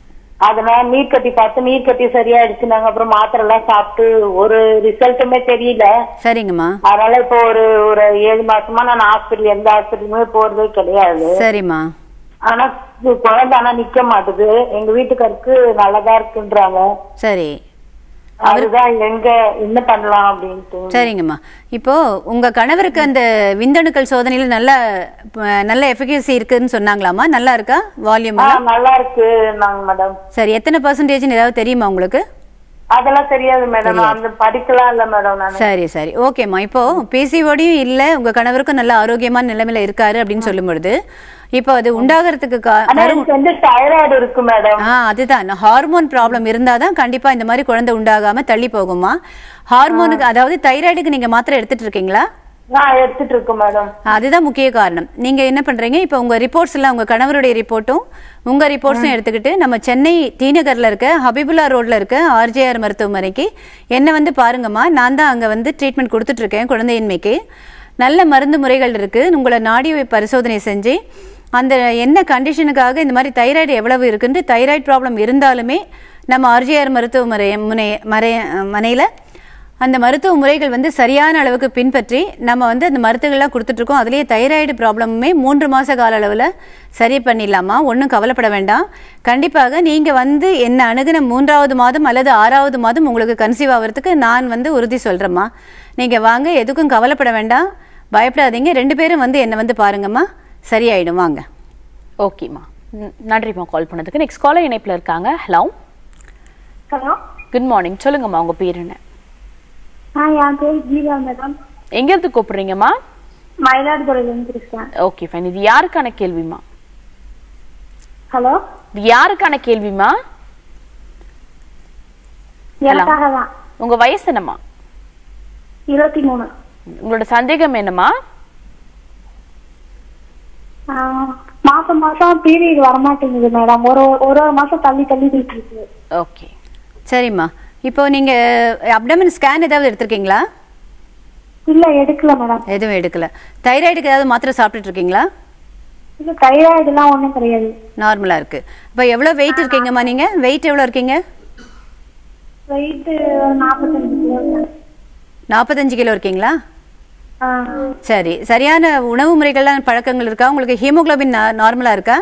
G: அதனால நீர் கட்டி பார்த்து நீர் கட்டி சரியாயிடுச்சு நாங்க அப்புறம் மாத்திரை எல்லாம் சாப்பிட்டு ஒரு ரிசல்ட்டுமே தெரியல
B: சரிங்கம்மா
G: அதனால இப்போ ஒரு ஒரு ஏழு மாசமா நான் ஹாஸ்பிட்டல் எந்த ஹாஸ்பிட்டலுமே போறதே கிடையாது
B: சரிம்மா
G: ஆனா இது குழந்தை ஆனா நிக்க மாட்டுது எங்க வீட்டுக்காருக்கு நல்லதா இருக்குன்றாங்க
B: சரி
G: அதுதான் எங்க என்ன பண்ணலாம் அப்படின்ட்டு
B: சரிங்கம்மா இப்போ உங்க கணவருக்கு அந்த விந்தணுக்கள் சோதனையில நல்ல ப- நல்ல எஃபிகசி இருக்குன்னு சொன்னாங்களாமா நல்லா இருக்கா வால்யூம்
G: ஆ, நல்லா இருக்கு நாங்க மேடம்
B: சரி எத்தனை பர்சன்டேஜ்னு ஏதாவது தெரியுமா உங்களுக்கு
G: அதெல்லாம் தெரியாது மேடம் அந்த படிக்கலாம் இல்ல மேடம் நான்
B: சரி சரி ஓகேம்மா இப்போ பிசிஓடியும் இல்ல உங்க கணவருக்கும் நல்ல ஆரோக்கியமான நிலைமையில இருக்காரு அப்படின்னு சொல்லும் பொழுது இப்போ அது உண்டாகிறதுக்கு கா-
G: ஆனா
B: கரு-
G: எனக்கு வந்து தைராய்டு இருக்கு மேடம்
B: ஆ அதுதான் ஹார்மோன் ப்ராப்ளம் இருந்தாதான் கண்டிப்பா இந்த மாதிரி குழந்தை உண்டாகாம தள்ளி போகுமா ஹார்மோனுக்கு அதாவது தைராய்டுக்கு நீங்க மாத்திரை எடுத்துட்டு இருக்கீங்களா
G: நான் எடுத்துட்டு இருக்கேன் மேடம்
B: அதுதான் முக்கிய காரணம் நீங்க என்ன பண்றீங்க இப்போ உங்க ரிப்போர்ட்ஸ் எல்லாம் உங்க கணவருடைய ரிப்போர்ட்டும் உங்க ரிப்போர்ட்ஸும் எடுத்துக்கிட்டு நம்ம சென்னை டி நகர்ல இருக்க ஹபிபுல்லா ரோட்ல இருக்க ஆர்ஜேஆர் மருத்துவமனைக்கு என்ன வந்து பாருங்கம்மா நான் தான் அங்க வந்து ட்ரீட்மெண்ட் கொடுத்துட்டு இருக்கேன் குழந்தையின்மைக்கு நல்ல மருந்து முறைகள் இருக்கு உங்களை நாடி பரிசோதனை செஞ்சு அந்த என்ன கண்டிஷனுக்காக இந்த மாதிரி தைராய்டு எவ்வளவு இருக்குன்னு தைராய்டு ப்ராப்ளம் இருந்தாலுமே நம்ம ஆர்ஜிஆர் மருத்துவமனை முனை மறை மனையில் அந்த மருத்துவ முறைகள் வந்து சரியான அளவுக்கு பின்பற்றி நம்ம வந்து அந்த மருத்துவங்கள்லாம் கொடுத்துட்ருக்கோம் அதுலேயே தைராய்டு ப்ராப்ளமுமே மூன்று மாத கால அளவில் சரி பண்ணிடலாமா ஒன்றும் கவலைப்பட வேண்டாம் கண்டிப்பாக நீங்கள் வந்து என்ன அணுகுன மூன்றாவது மாதம் அல்லது ஆறாவது மாதம் உங்களுக்கு கன்சீவ் ஆகிறதுக்கு நான் வந்து உறுதி சொல்கிறேம்மா நீங்கள் வாங்க எதுக்கும் கவலைப்பட வேண்டாம் பயப்படாதீங்க ரெண்டு பேரும் வந்து என்னை வந்து பாருங்கம்மா சரியாயிடும் வாங்க
A: ஓகேம்மா ம், நன்றிம்மா கால் பண்ணதுக்கு நெக்ஸ்ட் காலர் இணைப்புல இருக்காங்க ஹலோ
D: ஹலோ
A: குட் மார்னிங் சொல்லுங்கம்மா உங்க பேர் என்ன
D: ஆ என் பேர் கீதா மேடம்
A: எங்க இருந்து கூப்பிடுறீங்கம்மா
D: மயிலாடுதுறையிலேருந்து இருக்கேன்
A: ஓகே ஃபைன் இது யாருக்கான கேள்விமா
D: ஹலோ
A: இது யாருக்கான கேள்விமா
D: எனக்காக தான்
A: உங்க வயசு என்னம்மா
D: இருபத்தி மூணு
A: உங்களோட சந்தேகம் என்னம்மா
D: ஆ, மாசம் மாசம் பீரியட் வரமாட்டேங்குது மேடம் ஒரு ஒரு ஒரு மாசம் தள்ளி தள்ளி போயிட்டு இருக்கு
A: ஓகே
B: சரிம்மா இப்போ நீங்கள் அப்டமன் ஸ்கேன் ஏதாவது எடுத்திருக்கீங்களா
D: இல்ல எடுக்கல மேடம்
B: எதுவும் எடுக்கல தைராய்டுக்கு ஏதாவது மாத்திரை சாப்பிட்டுட்டு இருக்கீங்களா
D: இல்ல தைராய்டு எல்லாம் ஒண்ணும் கிடையாது
B: நார்மலா இருக்கு இப்போ எவ்வளவு வெயிட் இருக்கீங்கம்மா நீங்க வெயிட் எவ்வளவு இருக்கீங்க
D: வெயிட் நாற்பத்தஞ்சு கிலோ
B: நாற்பத்தஞ்சு கிலோ இருக்கீங்களா
D: ஆ,
B: சரி சரியான உணவு முறைகள்லாம் பழக்கங்கள் இருக்கா உங்களுக்கு ஹீமோகுளோபின் நார்மலா இருக்கா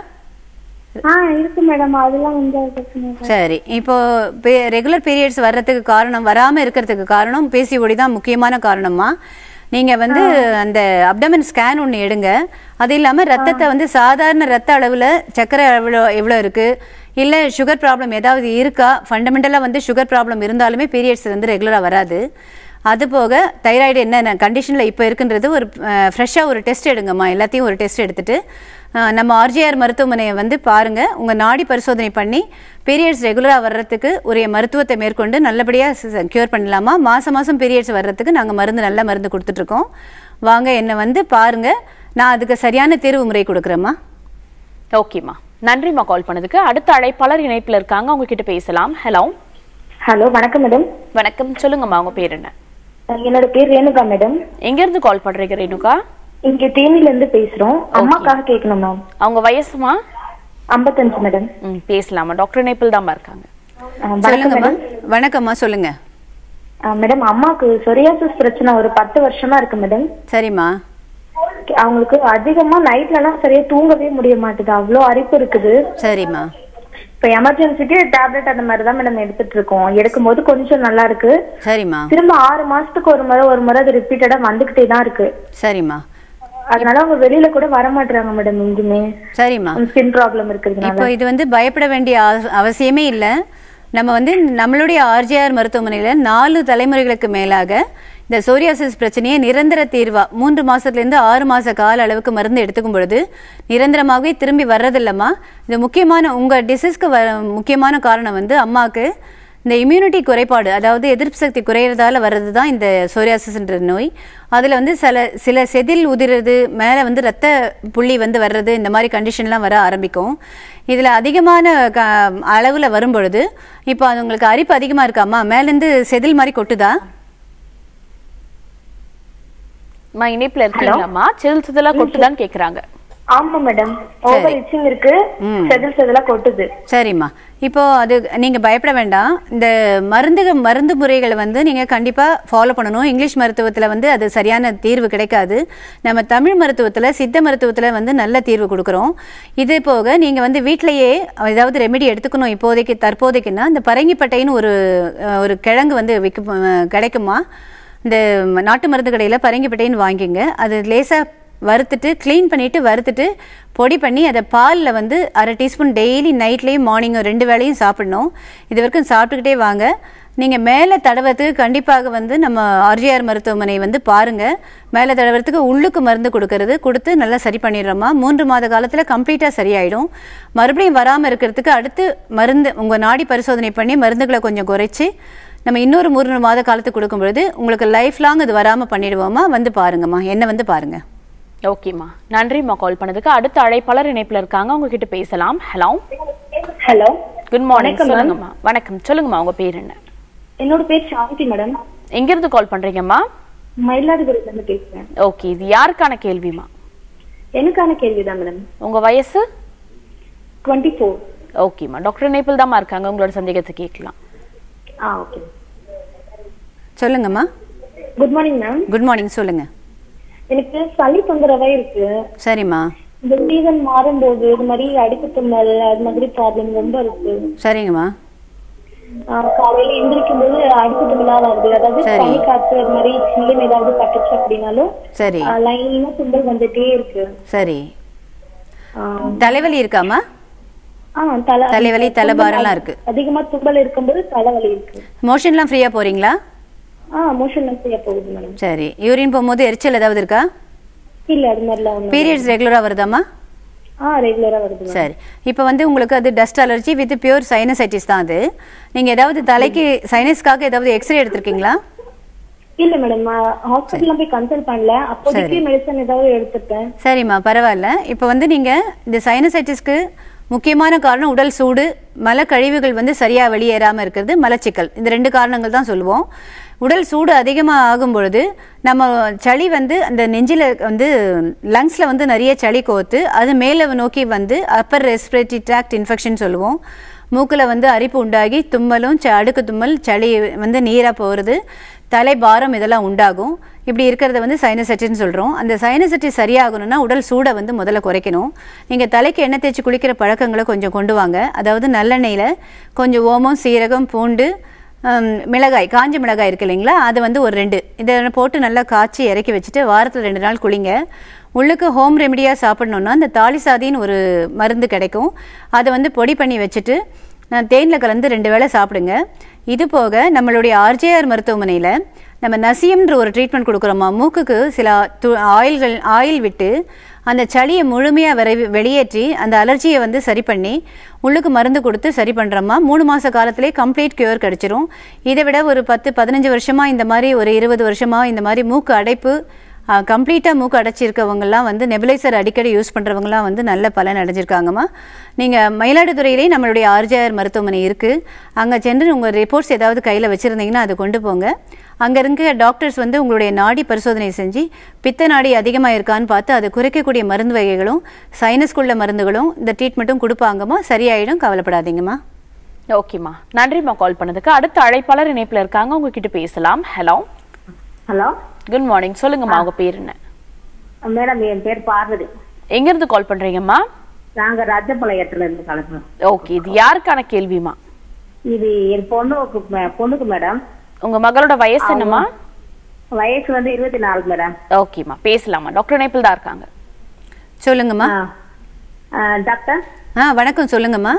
D: ஆ இருக்கு மேடம் அதெல்லாம் எந்த பிரச்சனை இல்லை
B: சரி இப்போ ரெகுலர் பீரியட்ஸ் வர்றதுக்கு காரணம் வராம இருக்கிறதுக்கு காரணம் பிசிஓடி தான் முக்கியமான காரணமா நீங்க வந்து அந்த அப்டமன் ஸ்கேன் ஒன்று எடுங்க அது இல்லாம ரத்தத்தை வந்து சாதாரண ரத்த அளவுல சர்க்கரை எவ்வளோ எவ்வளோ இருக்கு இல்ல சுகர் ப்ராப்ளம் ஏதாவது இருக்கா ஃபண்டமெண்டலாக வந்து சுகர் ப்ராப்ளம் இருந்தாலுமே பீரியட்ஸ் வந்து ரெகுலராக வராது அது போக தைராய்டு என்னென்ன கண்டிஷனில் இப்போ இருக்குன்றது ஒரு ஃப்ரெஷ்ஷாக ஒரு டெஸ்ட் எடுங்கம்மா எல்லாத்தையும் ஒரு டெஸ்ட் எடுத்துட்டு அஹ், நம்ம ஆர்ஜிஆர் மருத்துவமனையை வந்து பாருங்க உங்க நாடி பரிசோதனை பண்ணி பீரியட்ஸ் ரெகுலராக வர்றதுக்கு உரிய மருத்துவத்தை மேற்கொண்டு நல்லபடியாக க்யூர் பண்ணலாமா மாதம் மாதம் பீரியட்ஸ் வர்றதுக்கு நாங்கள் மருந்து நல்ல மருந்து கொடுத்துட்ருக்கோம் வாங்க என்னை வந்து பாருங்க நான் அதுக்கு சரியான தேர்வு முறை கொடுக்குறேம்மா
A: ஓகேம்மா நன்றிம்மா கால் பண்ணதுக்கு அடுத்த அழைப்பாளர் இணைப்புல இருக்காங்க அவங்க கிட்ட பேசலாம் ஹலோ
D: ஹலோ வணக்கம் மேடம்
A: வணக்கம் சொல்லுங்கம்மா உங்க பேர் என்ன
D: என்னோட பேர் ரேணுகா மேடம்
A: எங்க இருந்து கால் பண்றீங்க ரேணுகா
D: இங்க தேனில இருந்து பேசுறோம் அம்மாக்காக கேட்கணும் மேம்
A: அவங்க வயசுமா
D: ஐம்பத்தஞ்சு மேடம்
A: ம் பேசலாமா டாக்டர் நேபிள் தாம்மா இருக்காங்க
D: வணக்கம்
B: சொல்லுங்கம்மா
D: மேடம்
B: வணக்கம்மா சொல்லுங்க
D: ஆ, மேடம் அம்மாக்கு சொரியாசிஸ் பிரச்சனை ஒரு பத்து வருஷமா இருக்கு மேடம்
B: சரிம்மா
D: அவங்களுக்கு அதிகமா நைட்ல எல்லாம் சரியா தூங்கவே முடிய மாட்டுது அவ்வளோ அரிப்பு இருக்குது
B: சரிம்மா
D: இப்ப எமர்ஜென்சிக்கு டேப்லெட் அந்த மாதிரி தான் மேடம் எடுத்துட்டு இருக்கோம் எடுக்கும்போது கொஞ்சம் நல்லா இருக்கு
B: சரிம்மா
D: திரும்ப ஆறு மாசத்துக்கு ஒரு முறை ஒரு முறை அது ரிப்பீட்டடா வந்துகிட்டே தான் இருக்கு
B: சரிம்மா
D: அதனால அவங்க வெளியில கூட வர மாட்டாங்க மேடம் எங்குமே
B: சரிம்மா
D: ஸ்கின் ப்ராப்ளம் இருக்கிறதுனால
B: இப்போ இது வந்து பயப்பட வேண்டிய அவ- அவசியமே இல்லை நம்ம வந்து நம்மளுடைய ஆர்ஜிஆர் மருத்துவமனையில் நாலு தலைமுறைகளுக்கு மேலாக இந்த சோரியாசிஸ் பிரச்சனையை நிரந்தர தீர்வா மூன்று மாசத்துலேருந்து ஆறு மாச கால அளவுக்கு மருந்து எடுத்துக்கும் பொழுது நிரந்தரமாகவே திரும்பி வர்றதில்லம்மா இது முக்கியமான உங்கள் டிசீஸ்க்கு வ முக்கியமான காரணம் வந்து அம்மாவுக்கு இந்த இம்யூனிட்டி குறைபாடு அதாவது எதிர்ப்பு சக்தி குறையிறதால வர்றது தான் இந்த சோரியாசிஸ்ன்ற நோய் அதில் வந்து சில சில செதில் உதிர்றது மேலே வந்து ரத்த புள்ளி வந்து வர்றது இந்த மாதிரி கண்டிஷன்லாம் வர ஆரம்பிக்கும் இதில் அதிகமான க அளவில் வரும்பொழுது இப்போ அது உங்களுக்கு அரிப்பு அதிகமாக இருக்காமா மேலேருந்து செதில் மாதிரி கொட்டுதா
A: அம்மா இணைப்புல இருக்கீங்களாம்மா சிதில் சிதிலா கொட்டுதான்னு கேக்குறாங்க
D: ஆமா மேடம் ஓவர் இச்சிங் இருக்கு
B: ம்.
D: செதில் செதிலா கொட்டுது
B: சரிம்மா இப்போ அது நீங்கள் பயப்பட வேண்டாம் இந்த மருந்து மருந்து முறைகளை வந்து நீங்கள் கண்டிப்பாக ஃபாலோ பண்ணணும் இங்கிலீஷ் மருத்துவத்தில் வந்து அது சரியான தீர்வு கிடைக்காது நம்ம தமிழ் மருத்துவத்தில் சித்த மருத்துவத்தில் வந்து நல்ல தீர்வு கொடுக்குறோம் இது போக நீங்கள் வந்து வீட்டிலேயே ஏதாவது ரெமெடி எடுத்துக்கணும் இப்போதைக்கு தற்போதைக்குன்னா இந்த பரங்கிப்பட்டைன்னு ஒரு அஹ், ஒரு கிழங்கு வந்து விற்க கிடைக்குமா இந்த நாட்டு மருந்து கடையில் பரங்கிப்பட்டைன்னு வாங்கிங்க அது லேசாக வறுத்துட்டு க்ளீன் பண்ணிட்டு வறுத்துட்டு பொடி பண்ணி அதை பாலில் வந்து அரை டீஸ்பூன் டெய்லி நைட்லேயும் மார்னிங்கும் ரெண்டு வேளையும் சாப்பிடணும் இது வரைக்கும் சாப்பிட்டுக்கிட்டே வாங்க நீங்கள் மேலே தடவத்துக்கு கண்டிப்பாக வந்து நம்ம ஆர்ஜிஆர் மருத்துவமனை வந்து பாருங்கள் மேலே தடவறதுக்கு உள்ளுக்கு மருந்து கொடுக்கறது கொடுத்து நல்லா சரி பண்ணிடுறோமா மூன்று மாத காலத்தில் கம்ப்ளீட்டாக சரியாயிடும் மறுபடியும் வராமல் இருக்கிறதுக்கு அடுத்து மருந்து உங்கள் நாடி பரிசோதனை பண்ணி மருந்துகளை கொஞ்சம் குறைச்சி நம்ம இன்னொரு மூணு மாத காலத்துக்கு கொடுக்கும் பொழுது உங்களுக்கு லைஃப் லாங் இது வராமல் பண்ணிடுவோமா வந்து பாருங்கம்மா என்ன வந்து பாருங்கள்
A: ஓகேம்மா நன்றிம்மா கால் பண்ணதுக்கு அடுத்த அழைப்பாளர் இணைப்புல இருக்காங்க உங்ககிட்ட பேசலாம் ஹலோ
D: ஹலோ
A: குட் மார்னிங்
D: வணக்கம், ma'am.
A: சொல்லுங்கம்மா வணக்கம் சொல்லுங்கம்மா உங்க பேர் என்ன
D: என்னோட பேர் சாந்தி மேடம்
A: எங்க இருந்து கால் பண்றீங்கம்மா
D: மயிலாடுதுறையில இருந்து பேசுறேன்
A: ஓகே இது யாருக்கான கேள்விமா
D: எனக்கான கேள்விதான் மேடம்
A: உங்க வயசு
D: டுவெண்ட்டி ஃபோர்
A: ஓகேம்மா டாக்டர் இணைப்பில் தாம்மா இருக்காங்க உங்களோட சந்தேகத்தை கேட்கலாம்
D: ஆ ஓகே
B: சொல்லுங்கம்மா
D: good morning ma'am
B: good morning சொல்லுங்கள்
D: எனக்கு சளி தொந்தரவா இருக்கு
B: சரிம்மா
D: இந்த சீசன் மாறும்போது இது மாதிரி அடிப்பு தும்மல் அது மாதிரி ப்ராப்ளம் ரொம்ப இருக்கு
B: சரிங்கம்மா
D: ஆஹ் காலையில எந்திரிக்கும் போது அடிப்பு தும்மலா வருது அதாவது
B: சரி.
D: பனி காத்து அது மாதிரி சில்லுன்னு ஏதாவது பட்டுச்சு அப்படின்னாலும்
B: சரி
D: லைனா தும்பல் வந்துட்டே இருக்கு
B: சரி
D: ஆஹ்
B: தலைவலி இருக்காம்மா
D: ஆஹ் தலை
B: தலைவலி, தலைபாரம்லாம் இருக்கு.
D: அதிகமா தும்பல் இருக்கும்போது தலைவலி இருக்கு
B: மோஷன்லாம் ஃப்ரீயாக போகிறீங்களா
D: ஆஹ் மோஷன் செய்ய போகுது மேடம்
B: சரி யூரின் போகும்போது எரிச்சல் ஏதாவது இருக்கா
D: இல்ல அது மாதிரிலாம் ஒண்ணும்
B: பீரியட்ஸ் ரெகுலராக வருதாம்மா
D: ஆ ரெகுலரா வருது மேம்
B: சரி இப்போ வந்து உங்களுக்கு அது dust allergy with pure sinusitis தான் அது நீங்கள் ஏதாவது தலைக்கு சைனஸ்க்காக ஏதாவது எக்ஸ்ரே எடுத்திருக்கீங்களா
D: இல்ல மேடம் ஹாஸ்பிட்டல்ல போய் கன்சல்ட் பண்ணல அப்போதைக்கு மெடிசன் ஏதாவது எடுத்துட்டேன்
B: சரிம்மா பரவாயில்ல இப்போ வந்து நீங்கள் இந்த சைனசைட்டிஸ்க்கு முக்கியமான காரணம் உடல் சூடு மல கழிவுகள் வந்து சரியாக வெளியேறாமல் இருக்கிறது மலச்சிக்கல் இந்த ரெண்டு காரணங்கள் தான் சொல்லுவோம் உடல் சூடு அதிகமாக ஆகும் பொழுது நம்ம சளி வந்து அந்த நெஞ்சில் வந்து லங்ஸில் வந்து நிறைய சளி கோர்த்து அது மேலே நோக்கி வந்து அப்பர் ரெஸ்பிரேட்டரி ட்ராக்ட் இன்ஃபெக்ஷன் சொல்லுவோம் மூக்கில் வந்து அரிப்பு உண்டாகி தும்மலும் ச அடுக்கு தும்மல் சளி வந்து நீராக போகிறது தலை பாரம் இதெல்லாம் உண்டாகும் இப்படி இருக்கிறத வந்து சைனசைட்டின்னு சொல்கிறோம் அந்த சைனசைட்டி சரியாகணும்னா உடல் சூடை வந்து முதல்ல குறைக்கணும் நீங்கள் தலைக்கு எண்ணெய் தேய்ச்சி குளிக்கிற பழக்கங்களை கொஞ்சம் கொண்டு வாங்க அதாவது நல்லெண்ணெயில் கொஞ்சம் ஓமம் சீரகம் பூண்டு ஹம், மிளகாய் காஞ்ச மிளகாய் இருக்கு இல்லைங்களா அது வந்து ஒரு ரெண்டு இதை போட்டு நல்லா காய்ச்சி இறக்கி வச்சுட்டு வாரத்தில் ரெண்டு நாள் குளிங்க உள்ளுக்கு ஹோம் ரெமடியாக சாப்பிடணுன்னா இந்த தாலிசாதின்னு ஒரு மருந்து கிடைக்கும் அதை வந்து பொடி பண்ணி வச்சுட்டு நான் தேனில் கலந்து ரெண்டு வேளை சாப்பிடுங்க இது போக நம்மளுடைய ஆர்ஜேஆர் மருத்துவமனையில் நம்ம நசியம்ன்ற ஒரு ட்ரீட்மெண்ட் கொடுக்குறோமா மூக்குக்கு சில து ஆயில்கள் ஆயில் விட்டு அந்த சளியை முழுமையாக வரை வெளியேற்றி அந்த அலர்ஜியை வந்து சரி பண்ணி உள்ளுக்கு மருந்து கொடுத்து சரி பண்ணுறோமா மூணு மாத காலத்திலே கம்ப்ளீட் கியூர் கிடச்சிரும் இதை விட ஒரு பத்து பதினஞ்சு வருஷமாக இந்த மாதிரி ஒரு இருபது வருஷமாக இந்த மாதிரி மூக்கு அடைப்பு கம்ப்ளீட்டாக மூக்கு அடைச்சிருக்கவங்கலாம் வந்து நெபுலைசர் அடிக்கடி யூஸ் பண்ணுறவங்கலாம் வந்து நல்ல பலன் அடைஞ்சிருக்காங்கம்மா நீங்கள் மயிலாடுதுறையிலே நம்மளுடைய ஆர்ஜிஆர் மருத்துவமனை இருக்குது அங்கே சென்று உங்கள் ரிப்போர்ட்ஸ் ஏதாவது கையில் வச்சுருந்தீங்கன்னா அதை கொண்டு போங்க அங்கே இருக்க டாக்டர்ஸ் வந்து உங்களுடைய நாடி பரிசோதனை செஞ்சு பித்த நாடி அதிகமாக இருக்கான்னு பார்த்து அதை குறைக்கக்கூடிய மருந்து வகைகளும் சைனஸ்குள்ள மருந்துகளும் இந்த ட்ரீட்மெண்ட்டும் கொடுப்பாங்கம்மா சரியாயிடும் கவலைப்படாதீங்கம்மா
A: ஓகேம்மா நன்றிம்மா கால் பண்ணதுக்கு அடுத்த அழைப்பாளர் இணைப்புல இருக்காங்க உங்ககிட்ட பேசலாம் ஹலோ
G: ஹலோ
A: குட் மார்னிங் சொல்லுங்கம்மா உங்க பேர் என்ன
G: மேடம் என் பேர் பார்வதி
A: எங்க இருந்து கால் பண்றீங்கம்மா
G: நாங்க ராஜபாளையத்துல இருந்து கலக்குறோம்
A: ஓகே இது யாருக்கான கேள்விமா
G: இது என் பொண்ணுக்கு மே- பொண்ணுக்கு மேடம்
A: உங்க மகளோட வயசு என்னம்மா
G: வயசு வந்து இருபத்தி நாலு மேடம்
A: ஓகேம்மா பேசலாமா டாக்டர் இணைப்பில் தான் இருக்காங்க
B: சொல்லுங்கம்மா
G: ஆ. ஆ, டாக்டர்
B: ஆ வணக்கம் சொல்லுங்கம்மா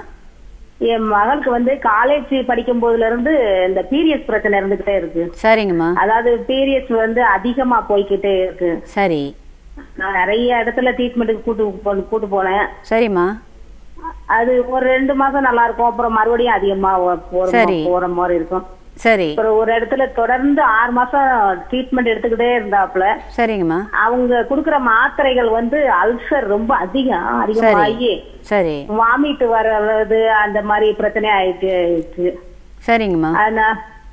G: என் மகளுக்கு வந்து காலேஜ் படிக்கும் போதுல இருந்து இந்த பீரியட்ஸ் பிரச்சனை இருந்துகிட்டே இருக்கு
B: சரிங்கம்மா
G: அதாவது பீரியட்ஸ் வந்து அதிகமா போய்க்கிட்டே இருக்கு
B: சரி
G: நான் நிறைய இடத்துல ட்ரீட்மெண்ட்டுக்கு கூட்டு போ- கூட்டு போனேன்
B: சரிம்மா
G: அது ஒரு ரெண்டு மாசம் நல்லா இருக்கும் அப்புறம் மறுபடியும் அதிகமா வ- போற
B: சரி.
G: மா- போற மாதிரி இருக்கும்
B: சரி
G: அப்புறம் ஒரு இடத்துல தொடர்ந்து ஆறு மாசம் ட்ரீட்மெண்ட் எடுத்துக்கிட்டே இருந்தாப்புல
B: சரிங்கம்மா
G: அவங்க குடுக்குற மாத்திரைகள் வந்து அல்சர் ரொம்ப அதிகம் அதிகமாகி
B: சரி
G: வாமிட் வர்றது அந்த மாதிரி பிரச்சனை ஆயிட்டு ஆயிடுச்சு
B: சரிங்கம்மா
G: ஆனா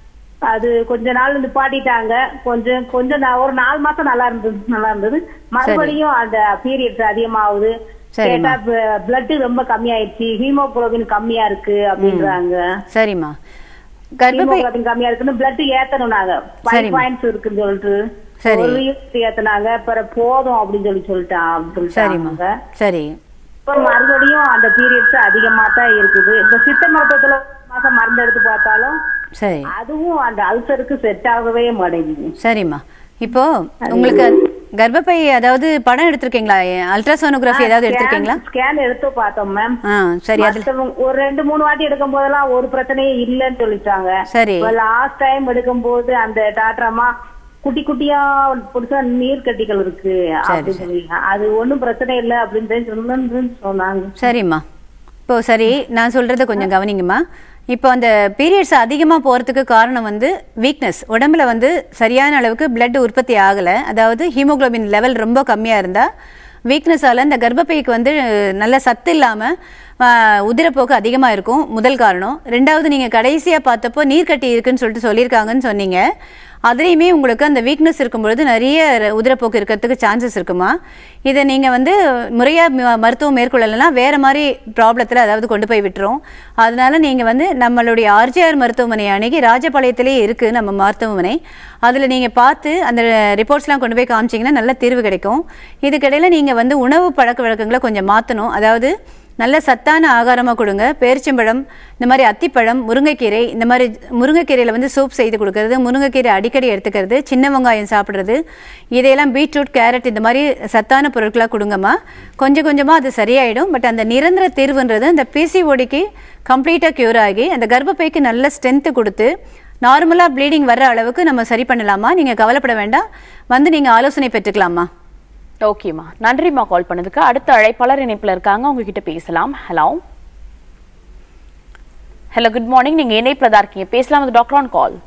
G: அது கொஞ்ச நாள் நிப்பாட்டிட்டாங்க கொஞ்சம் கொஞ்சம் நா- ஒரு நாலு மாசம் நல்லா இருந்தது நல்லா இருந்தது மறுபடியும் அந்த பீரியட்ஸ் அதிகமாகுது
B: சரிம்மா.
G: கேட்டா பிளட் ரொம்ப கம்மியாயிடுச்சு ஹீமோகுளோபின் கம்மியா இருக்கு அப்படின்றாங்க
B: சரிம்மா கர்ப்பப்பை
G: ஹீமோகுளோபின் கம்மியா இருக்குன்னு பிளட் ஏத்தணும் நாங்க ஃபைவ்
B: சரிம்மா.
G: பாயிண்ட்ஸ் இருக்குன்னு சொல்லிட்டு
B: சரி.
G: ஒரு unit ஏத்துனாங்க அப்புறம் போதும் அப்படின்னு சொல்லி சொல்லிட்டான் அப்படின்னு
B: சரிம்மா
G: சொல்லிட்டாங்க
B: சரி
G: இப்ப மறுபடியும் அந்த பீரியட்ஸ் அதிகமா தான் இருக்குது இப்ப சித்த மருத்துவத்துல ஒரு மாசம் மருந்து எடுத்து பார்த்தாலும்
B: சரி
G: அதுவும் அந்த அல்சருக்கு செட் ஆகவே மாட்டேங்குது
B: சரிம்மா இப்போ உங்களுக்கு கர்ப்பப்பை அதாவது படம் எடுத்திருக்கீங்களா அல்ட்ராசோனோகிராஃபி ஏதாவது எடுத்திருக்கீங்களா
G: ஸ்கேன் எடுத்து பார்த்தோம் மேம்
B: ஆ சரி அதுல
G: மத்தவங்க ஒரு ரெண்டு மூணு வாட்டி எடுக்கும் போதெல்லாம் ஒரு பிரச்சனையும் இல்லைன்னு சொல்லிட்டாங்க
B: சரி
G: லாஸ்ட் டைம் எடுக்கும் போது அந்த டாக்டரம்மா குட்டி குட்டியா புதுசா நீர் கட்டிகள் இருக்கு அப்படின்னு சொல்லி அது ஒண்ணும் பிரச்சனை இல்ல அப்படின்னு சொன்னு சொன்னாங்க
B: சரிம்மா இப்போ சரி நான் சொல்றத கொஞ்சம் கவனிங்கம்மா இப்போ அந்த பீரியட்ஸ் அதிகமாக போகிறதுக்கு காரணம் வந்து வீக்னஸ் உடம்புல வந்து சரியான அளவுக்கு blood உற்பத்தி ஆகலை அதாவது ஹீமோகுளோபின் லெவல் ரொம்ப கம்மியாக இருந்தால் வீக்னஸால் இந்த கர்ப்பப்பைக்கு வந்து நல்ல சத்து இல்லாமல் உதிரப்போக்கு அதிகமாக இருக்கும் முதல் காரணம் ரெண்டாவது நீங்கள் கடைசியாக பார்த்தப்போ நீர்க்கட்டி இருக்குன்னு சொல்லிட்டு சொல்லியிருக்காங்கன்னு சொன்னீங்க அதுலேயுமே உங்களுக்கு அந்த வீக்னஸ் இருக்கும் பொழுது நிறைய ர- உதிரப்போக்கு இருக்கிறதுக்கு சான்சஸ் இருக்குமா இதை நீங்கள் வந்து முறையாக மருத்துவம் மேற்கொள்ளலைன்னா வேறு மாதிரி ப்ராப்ளத்தில் அதாவது கொண்டு போய் விட்டுரும் அதனால நீங்கள் வந்து நம்மளுடைய ஆர்ஜிஆர் மருத்துவமனை அணுகி ராஜபாளையத்திலே இருக்குது நம்ம மருத்துவமனை அதில் நீங்கள் பார்த்து அந்த ரிப்போர்ட்ஸ்லாம் கொண்டு போய் காமிச்சிங்கன்னா நல்ல தீர்வு கிடைக்கும் இதுக்கிடையில் நீங்கள் வந்து உணவு பழக்க வழக்கங்களை கொஞ்சம் மாற்றணும் அதாவது நல்ல சத்தான ஆகாரமாக கொடுங்க பேரிச்சம்பழம் இந்த மாதிரி அத்திப்பழம் முருங்கைக்கீரை இந்த மாதிரி முருங்கைக்கீரையில் வந்து சூப் செய்து கொடுக்கறது முருங்கைக்கீரை அடிக்கடி எடுத்துக்கிறது சின்ன வெங்காயம் சாப்பிட்றது இதையெல்லாம் பீட்ரூட் கேரட் இந்த மாதிரி சத்தான பொருட்களாக கொடுங்கம்மா கொஞ்சம் கொஞ்சமாக அது சரியாயிடும் பட் அந்த நிரந்தர தீர்வுன்றது அந்த பிசிஓடிக்கு கம்ப்ளீட்டாக க்யூர் ஆகி அந்த கர்ப்பப்பைக்கு நல்ல ஸ்ட்ரென்த்து கொடுத்து நார்மலாக ப்ளீடிங் வர்ற அளவுக்கு நம்ம சரி பண்ணலாமா நீங்கள் கவலைப்பட வேண்டாம் வந்து நீங்கள் ஆலோசனை பெற்றுக்கலாமா
A: ஓகேம்மா நன்றிம்மா கால் பண்ணதுக்கு அடுத்த அழைப்பாளர் இணைப்புல இருக்காங்க உங்ககிட்ட பேசலாம் ஹலோ ஹலோ குட் மார்னிங் நீங்க இணைப்புல தான் இருக்கீங்க பேசலாம் அது டாக்டர் ஆன் கால்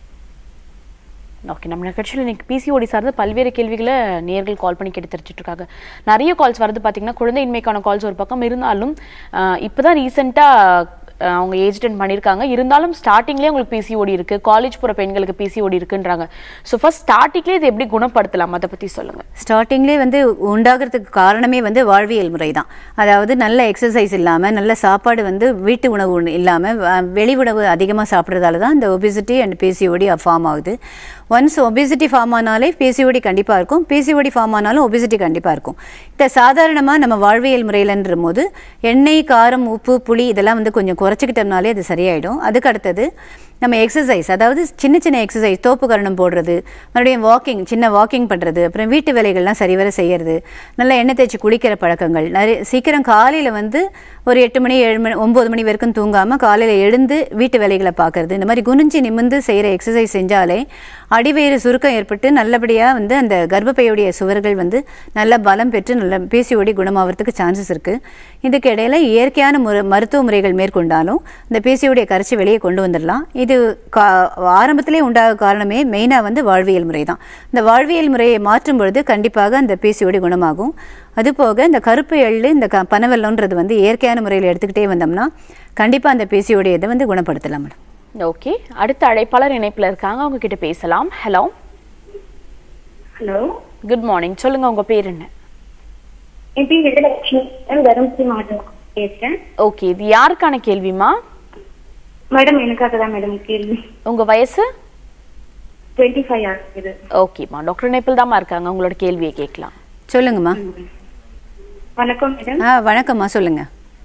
A: ஓகே நம்ம நிகழ்ச்சியில் இன்னைக்கு பிசிஓடி சார்ந்த பல்வேறு கேள்விகளை நேர்கள் கால் பண்ணி கேட்டு தெரிஞ்சுட்டு இருக்காங்க நிறைய கால்ஸ் வருது பார்த்தீங்கன்னா குழந்தையின்மைக்கான கால்ஸ் ஒரு பக்கம் இருந்தாலும் ஆஹ் இப்பதான் ரீசெண்டாக அவங்க ஏஜ் அட்டன் பண்ணியிருக்காங்க இருந்தாலும் ஸ்டார்டிங்லேயே உங்களுக்கு பிசிஓடி இருக்கு காலேஜ் போகிற பெண்களுக்கு பிசிஓடி இருக்குன்றாங்க ஸோ ஃபர்ஸ்ட் ஸ்டார்டிங்லேயே இதை எப்படி குணப்படுத்தலாம் அதை பற்றி சொல்லுங்க
B: ஸ்டார்டிங்லேயே வந்து உண்டாகிறதுக்கு காரணமே வந்து வாழ்வியல் முறை தான் அதாவது நல்ல எக்ஸசைஸ் இல்லாமல் நல்ல சாப்பாடு வந்து வீட்டு உணவு இல்லாமல் வெளி உணவு அதிகமாக சாப்பிட்றதால தான் இந்த ஒபிசிட்டி அண்ட் பிசிஓடி ஃபார்ம் ஆகுது ஒன்ஸ் ஒபிசிட்டி ஃபார்ம் ஆனாலே பிசிஓடி கண்டிப்பாக இருக்கும் பிசிஓடி ஃபார்ம் ஆனாலும் ஒபிசிட்டி கண்டிப்பாக இருக்கும் இதை சாதாரணமாக நம்ம வாழ்வியல் முறையிலன்ற போது எண்ணெய் காரம் உப்பு புளி இதெல்லாம் வந்து கொஞ்சம் குறைச்சிக்கிட்டோம்னாலே அது சரியாயிடும் அதுக்கு அடுத்தது நம்ம எக்ஸசைஸ் அதாவது சின்ன சின்ன எக்ஸசைஸ் தோப்பு கரணம் போடுறது மறுபடியும் வாக்கிங் சின்ன வாக்கிங் பண்ணுறது அப்புறம் வீட்டு வேலைகள்லாம் சரிவர செய்யறது நல்லா எண்ணெய் தேய்ச்சி குளிக்கிற பழக்கங்கள் நிறைய சீக்கிரம் காலையில் வந்து ஒரு எட்டு மணி ஏழு மணி ஒம்பது மணி வரைக்கும் தூங்காமல் காலையில் எழுந்து வீட்டு வேலைகளை பார்க்கறது இந்த மாதிரி குனிஞ்சு நிமிர்ந்து செய்கிற எக்ஸசைஸ் செஞ்சாலே அடிவயிறு சுருக்கம் ஏற்பட்டு நல்லபடியாக வந்து அந்த கர்ப்பப்பையுடைய சுவர்கள் வந்து நல்ல பலம் பெற்று நல்ல பிசிஓடி குணமாகறதுக்கு சான்சஸ் இருக்குது இதுக்கு இடையில இயற்கையான முறை மருத்துவ முறைகள் மேற்கொண்டாலும் இந்த பிசிஓடியை கரைச்சி வெளியே கொண்டு வந்துடலாம் இது கா ஆரம்பத்திலே உண்டாக காரணமே மெயினாக வந்து வாழ்வியல் முறை தான் இந்த வாழ்வியல் முறையை மாற்றும் பொழுது கண்டிப்பாக அந்த பிசிஓடி குணமாகும் அதுபோக இந்த கருப்பு எள்ளு இந்த க பனவெல்லம்ன்றது வந்து இயற்கையான முறையில் எடுத்துக்கிட்டே வந்தோம்னா கண்டிப்பாக அந்த பிசிஓடி இதை வந்து குணப்படுத்தலாம் மேடம்
A: ஓகே அடுத்த அழைப்பாளர் இணைப்புல இருக்காங்க அவங்க கிட்ட பேசலாம் ஹலோ
D: ஹலோ
A: குட் மார்னிங் சொல்லுங்க உங்க பேர் என்ன
D: என் பேர் விஜயலட்சுமி நான் தருமபுரி மாவட்டம் பேசுறேன்
A: ஓகே இது யாருக்கான கேள்விமா
D: மேடம் எனக்காக தான் மேடம் கேள்வி
A: உங்க வயசு
D: டுவெண்ட்டி ஃபைவ் ஆகுது
A: ஓகேம்மா டாக்டர் இணைப்பில் தாம்மா இருக்காங்க உங்களோட கேள்வியை கேட்கலாம்
B: சொல்லுங்கம்மா
D: வணக்கம் மேடம்
B: ஆ வணக்கம்மா சொல்லுங்க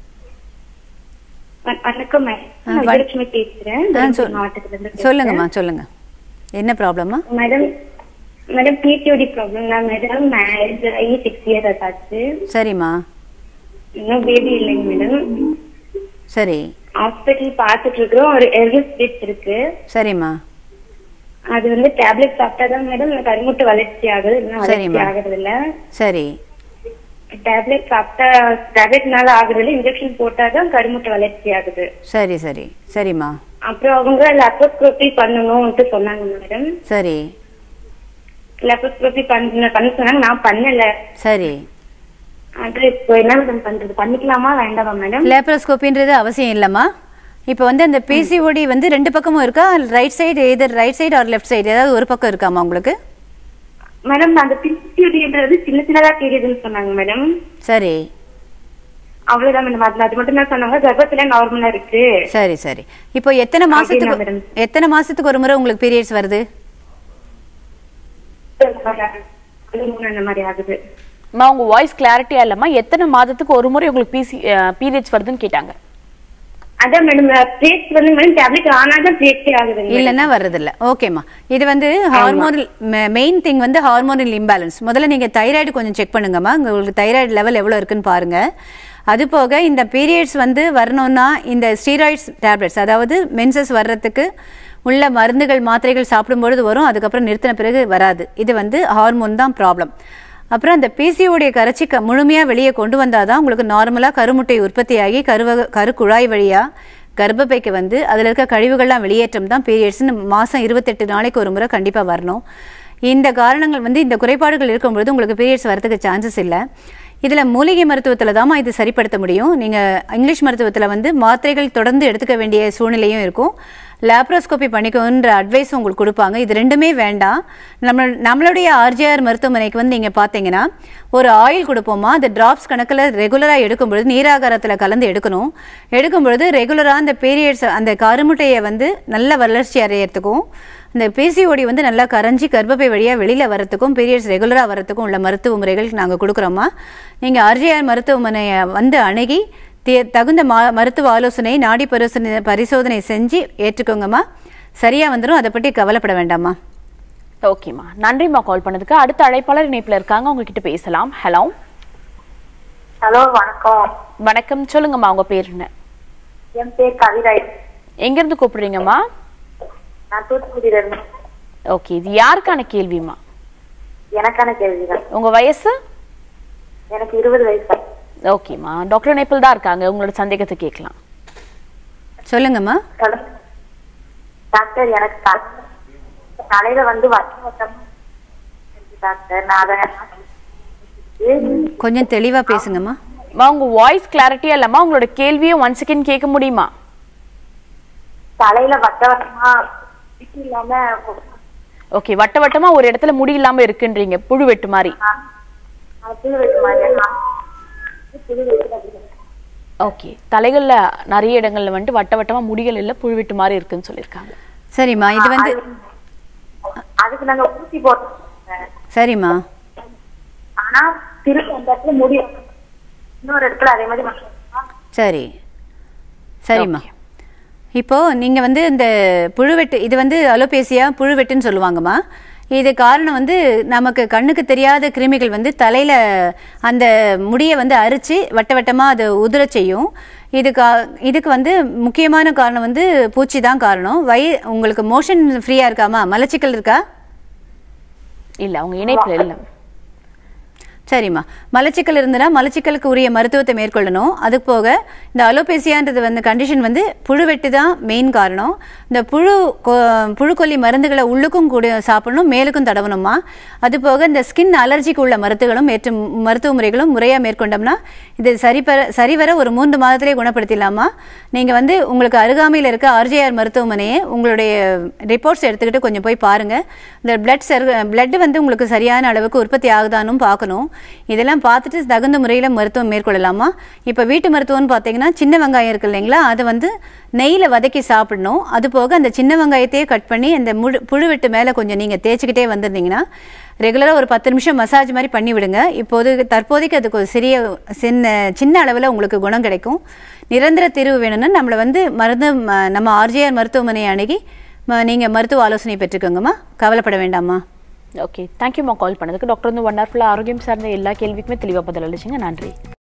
D: வ- வணக்கம் மேடம்
B: ஆ,
D: நான்
B: வண-
D: விஜயலட்சுமி பேசுறேன்
B: ஆ,
D: தருமபுரி
B: சொல்-
D: மாவட்டத்துல இருந்து பேசுறேன்.
B: சொல்லுங்கம்மா சொல்லுங்க என்ன ப்ராப்ளமா
D: மேடம் மேடம் பிடிஓடி ப்ராப்ளம் தான் மேடம் மேரேஜ் ஆகி சிக்ஸ் இயர்ஸ் ஆச்சு
B: சரிம்மா
D: இன்னும் பேபி இல்லைங்க மேடம்
B: சரி
D: ஹாஸ்பிட்டல் பார்த்துட்டு இருக்கிறோம் ஒரு எல்எஸ் ஸ்பிரிட் இருக்கு
B: சரிம்மா
D: அது வந்து டேப்லெட் சாப்பிட்டா தான் மேடம் கருமுட்டை வளர்ச்சி ஆகுது இன்னும் வளர்ச்சி
B: சரிம்மா.
D: ஆகுறது இல்ல
B: சரி
H: டேப்லெட் சாப்பிட்டா டேப்லெட்னால ஆகுதுல இன்ஜெக்ஷன் போட்டாதான் கருமுட்டை வளர்ச்சி ஆகுது
B: சரி சரி சரிம்மா
H: அப்புறம் அவங்க லேப்ரோஸ்கோபி பண்ணணும்ட்டு சொன்னாங்க மேடம்
B: சரி
H: லேப்ரோஸ்கோபி பண்ண பண்ண சொன்னாங்க நான் பண்ணல
B: சரி
H: அது இப்போ என்ன மேடம் பண்றது பண்ணிக்கலாமா வேண்டாமா மேடம்
B: லேப்ரோஸ்கோப்பின்றது அவசியம் இல்லைம்மா இப்போ வந்து அந்த பிசிஓடி வந்து ரெண்டு பக்கமும் இருக்கா right side either right side or left side ஏதாவது ஒரு பக்கம் இருக்காமா உங்களுக்கு
H: மேடம் அந்த பிசியூடின்றது சின்ன சின்னதா தெரியுதுன்னு சொன்னாங்க மேடம்
B: சரி
H: அவ்வளவுதான் மேடம் அதுல அது மட்டும் தான் சொன்னாங்க கர்ப்பத்துல நார்மலா இருக்கு
B: சரி சரி இப்போ எத்தனை மாசத்துக்கு
H: madam.
B: எத்தனை மாசத்துக்கு ஒரு முறை உங்களுக்கு பீரியட்ஸ் வருது
H: அது மூணு அந்த மாதிரி ஆகுது
A: அம்மா உங்க வாய்ஸ் கிளாரிட்டியா இல்லம்மா எத்தனை மாதத்துக்கு ஒரு முறை உங்களுக்கு பிசி பீரியட்ஸ் வருதுன்னு கேட்டாங்க
H: அதான் மேடம் பேச்சு வந்து மேடம் டேப்லெட் ஆனாதான் பேச்சே ஆகுதுங்க
B: இல்லைன்னா வர்றதில்ல ஓகேம்மா இது வந்து ஹார்மோனல் மெயின் திங் வந்து ஹார்மோனல் இம்பேலன்ஸ் முதல்ல நீங்கள் தைராய்டு கொஞ்சம் செக் பண்ணுங்கம்மா உங்களுக்கு தைராய்டு லெவல் எவ்வளோ இருக்குன்னு பாருங்க அது போக இந்த பீரியட்ஸ் வந்து வரணும்னா இந்த ஸ்டீராய்ட்ஸ் டேப்லெட்ஸ் அதாவது மென்சஸ் வர்றதுக்கு உள்ள மருந்துகள் மாத்திரைகள் சாப்பிடும்பொழுது வரும் அதுக்கப்புறம் நிறுத்தின பிறகு வராது இது வந்து ஹார்மோன் தான் ப்ராப்ளம் அப்புறம் அந்த பிசிஓடைய கரைச்சி க முழுமையாக வெளியே கொண்டு வந்தால் தான் உங்களுக்கு நார்மலாக கருமுட்டை உற்பத்தியாகி கருவக கருக்குழாய் வழியாக கர்ப்பப்பைக்கு வந்து அதில் இருக்க கழிவுகள்லாம் வெளியேற்றம் தான் பீரியட்ஸ்னு மாதம் இருபத்தெட்டு நாளைக்கு ஒரு முறை கண்டிப்பாக வரணும் இந்த காரணங்கள் வந்து இந்த குறைபாடுகள் இருக்கும்பொழுது உங்களுக்கு பீரியட்ஸ் வரதுக்கு சான்சஸ் இல்லை இதில் மூலிகை மருத்துவத்தில் தாம்மா இது சரிப்படுத்த முடியும் நீங்கள் இங்கிலீஷ் மருத்துவத்தில் வந்து மாத்திரைகள் தொடர்ந்து எடுத்துக்க வேண்டிய சூழ்நிலையும் இருக்கும் லேப்ரோஸ்கோபி பண்ணிக்கோன்ற அட்வைஸ் உங்களுக்கு கொடுப்பாங்க இது ரெண்டுமே வேண்டாம் நம்ம நம்மளுடைய ஆர்ஜிஆர் மருத்துவமனைக்கு வந்து நீங்கள் பார்த்தீங்கன்னா ஒரு ஆயில் கொடுப்போமா அந்த டிராப்ஸ் கணக்கில் ரெகுலராக எடுக்கும் பொழுது நீராகாரத்தில் கலந்து எடுக்கணும் எடுக்கும் பொழுது ரெகுலராக அந்த பீரியட்ஸ் அந்த கருமுட்டையை வந்து நல்ல வளர்ச்சி அடையிறதுக்கும் இந்த பிசிஓடி வந்து நல்லா கரைஞ்சி கர்ப்பப்பை வழியாக வெளியில் வரத்துக்கும் பீரியட்ஸ் ரெகுலராக வரத்துக்கும் உள்ள மருத்துவ முறைகள் நாங்கள் கொடுக்குறோமா நீங்கள் ஆர்ஜிஆர் மருத்துவமனையை வந்து அணுகி தே- தகுந்த மா மருத்துவ ஆலோசனை நாடி பரிசோதனை பரிசோதனை செஞ்சு ஏற்றுக்கோங்கம்மா சரியாக வந்துடும் அதை பற்றி கவலைப்பட வேண்டாம்மா
A: ஓகேம்மா நன்றிம்மா கால் பண்ணதுக்கு அடுத்த அழைப்பாளர் இணைப்புல இருக்காங்க உங்ககிட்ட பேசலாம் ஹலோ
D: ஹலோ வணக்கம்
A: வணக்கம் சொல்லுங்கம்மா உங்க பேர் என்ன
D: என் பேர் கவிதா
A: எங்க இருந்து கூப்பிடுறீங்கம்மா
D: நான் தூத்துக்குடியில இருந்து
A: ஓகே இது யாருக்கான கேள்விம்மா
D: எனக்கான கேள்விதான்
A: உங்க வயசு
D: எனக்கு இருபது வயசு
A: ஓகேம்மா டாக்டர் இணைப்பில் தான் இருக்காங்க உங்களோட சந்தேகத்தை கேட்கலாம்
B: சொல்லுங்கம்மா
D: சொல்லுங்க. டாக்டர் எனக்கு தலை- தலையில வந்து வட்டம் வட்டமா இருக்கு டாக்டர் நான் அதை
B: கொஞ்சம் தெளிவாக பேசுங்கம்மா
A: அம்மா உங்க வாய்ஸ் கிளாரிட்டியா இல்லம்மா உங்களோட கேள்வியை ஒன் செகண்ட் கேட்க முடியுமா
D: தலையில வட்ட வட்டமா இது இல்லாம
A: ஓகே வட்ட வட்டமா ஒரு இடத்துல முடி இல்லாம இருக்குன்றீங்க புழு வெட்டு மாதிரி
D: நான் புழு வைக்க மாட்டேன் புழு வைக்க
A: ஓகே தலைகள்ல நிறைய இடங்கள்ல வந்துட்டு வட்ட வட்டமா முடிகள் இல்ல புழு வெட்டு மாதிரி இருக்குன்னு சொல்லியிருக்காங்க
B: சரிம்மா இது வந்து
D: அதுக்கு நாங்க ஊசி போட்டோம்
B: சரிம்மா
D: ஆனா திருப்பி அந்த இடத்துல முடி இன்னொரு இடத்துல அதே மாதிரி வட்டமா
B: சரி சரிம்மா இப்போ நீங்க வந்து இந்த புழுவெட்டு இது வந்து அலோபேசியா புழுவெட்டுன்னு சொல்லுவாங்கம்மா இது காரணம் வந்து நமக்கு கண்ணுக்கு தெரியாத கிருமிகள் வந்து தலையில அந்த முடியை வந்து அரிச்சு வட்ட வட்டமா அது உதிர செய்யும் இதுக்கு இதுக்கு வந்து முக்கியமான காரணம் வந்து பூச்சி தான் காரணம் வய உங்களுக்கு மோஷன் ஃப்ரீயா இருக்காமா மலச்சிக்கல் இருக்கா
A: இல்ல அவங்க இணைப்புல இல்ல
B: சரிம்மா மலச்சிக்கல் இருந்ததுன்னா மலச்சிக்கலுக்கு உரிய மருத்துவத்தை மேற்கொள்ளணும் அது போக இந்த அலோபேசியான்றது வந்து கண்டிஷன் வந்து புழுவெட்டு தான் மெயின் காரணம் இந்த புழு கொ- புழுக்கொல்லி மருந்துகளை உள்ளுக்கும் கூட சாப்பிடணும் மேலுக்கும் தடவணுமா அது போக இந்த ஸ்கின் அலர்ஜிக்கு உள்ள மருத்துவங்களும் ஏற்று மருத்துவ முறைகளும் முறையாக மேற்கொண்டோம்னா இது சரிபர சரிவர ஒரு மூன்று மாதத்திலே குணப்படுத்திடலாமா நீங்கள் வந்து உங்களுக்கு அருகாமையில் இருக்க ஆர்ஜேஆர் மருத்துவமனையை உங்களுடைய ரிப்போர்ட்ஸ் எடுத்துக்கிட்டு கொஞ்சம் போய் பாருங்கள் இந்த பிளட் சர் பிளட் வந்து உங்களுக்கு சரியான அளவுக்கு உற்பத்தி ஆகுதானும் பார்க்கணும் இதெல்லாம் பார்த்துட்டு தகுந்த முறையில் மருத்துவம் மேற்கொள்ளலாமா இப்போ வீட்டு மருத்துவம்னு பார்த்தீங்கன்னா சின்ன வெங்காயம் இருக்கு இல்லைங்களா அதை வந்து நெய்யில் வதக்கி சாப்பிடணும் அது போக அந்த சின்ன வெங்காயத்தையே கட் பண்ணி அந்த முழு புழுவெட்டு மேலே கொஞ்சம் நீங்கள் தேய்ச்சிக்கிட்டே வந்திருந்தீங்கன்னா ரெகுலராக ஒரு பத்து நிமிஷம் மசாஜ் மாதிரி பண்ணி விடுங்க இப்போது தற்போதைக்கு அதுக்கு ஒரு சிறிய சின்ன சின்ன அளவில் உங்களுக்கு குணம் கிடைக்கும் நிரந்தர தீர்வு வேணும்னா நம்மளை வந்து மருந்து ம- நம்ம ஆர்ஜிஆர் மருத்துவமனையை அணுகி நீங்கள் மருத்துவ ஆலோசனை பெற்றுக்கோங்கம்மா கவலைப்பட வேண்டாம்மா
A: ஓகே தேங்க்யூம்மா கால் பண்ணதுக்கு டாக்டர் வந்து ஒண்டர்ஃபுல்லாக ஆரோக்கியம் சார்ந்த எல்லா கேள்விக்குமே தெளிவாக பதில் அளிச்சிங்க நன்றி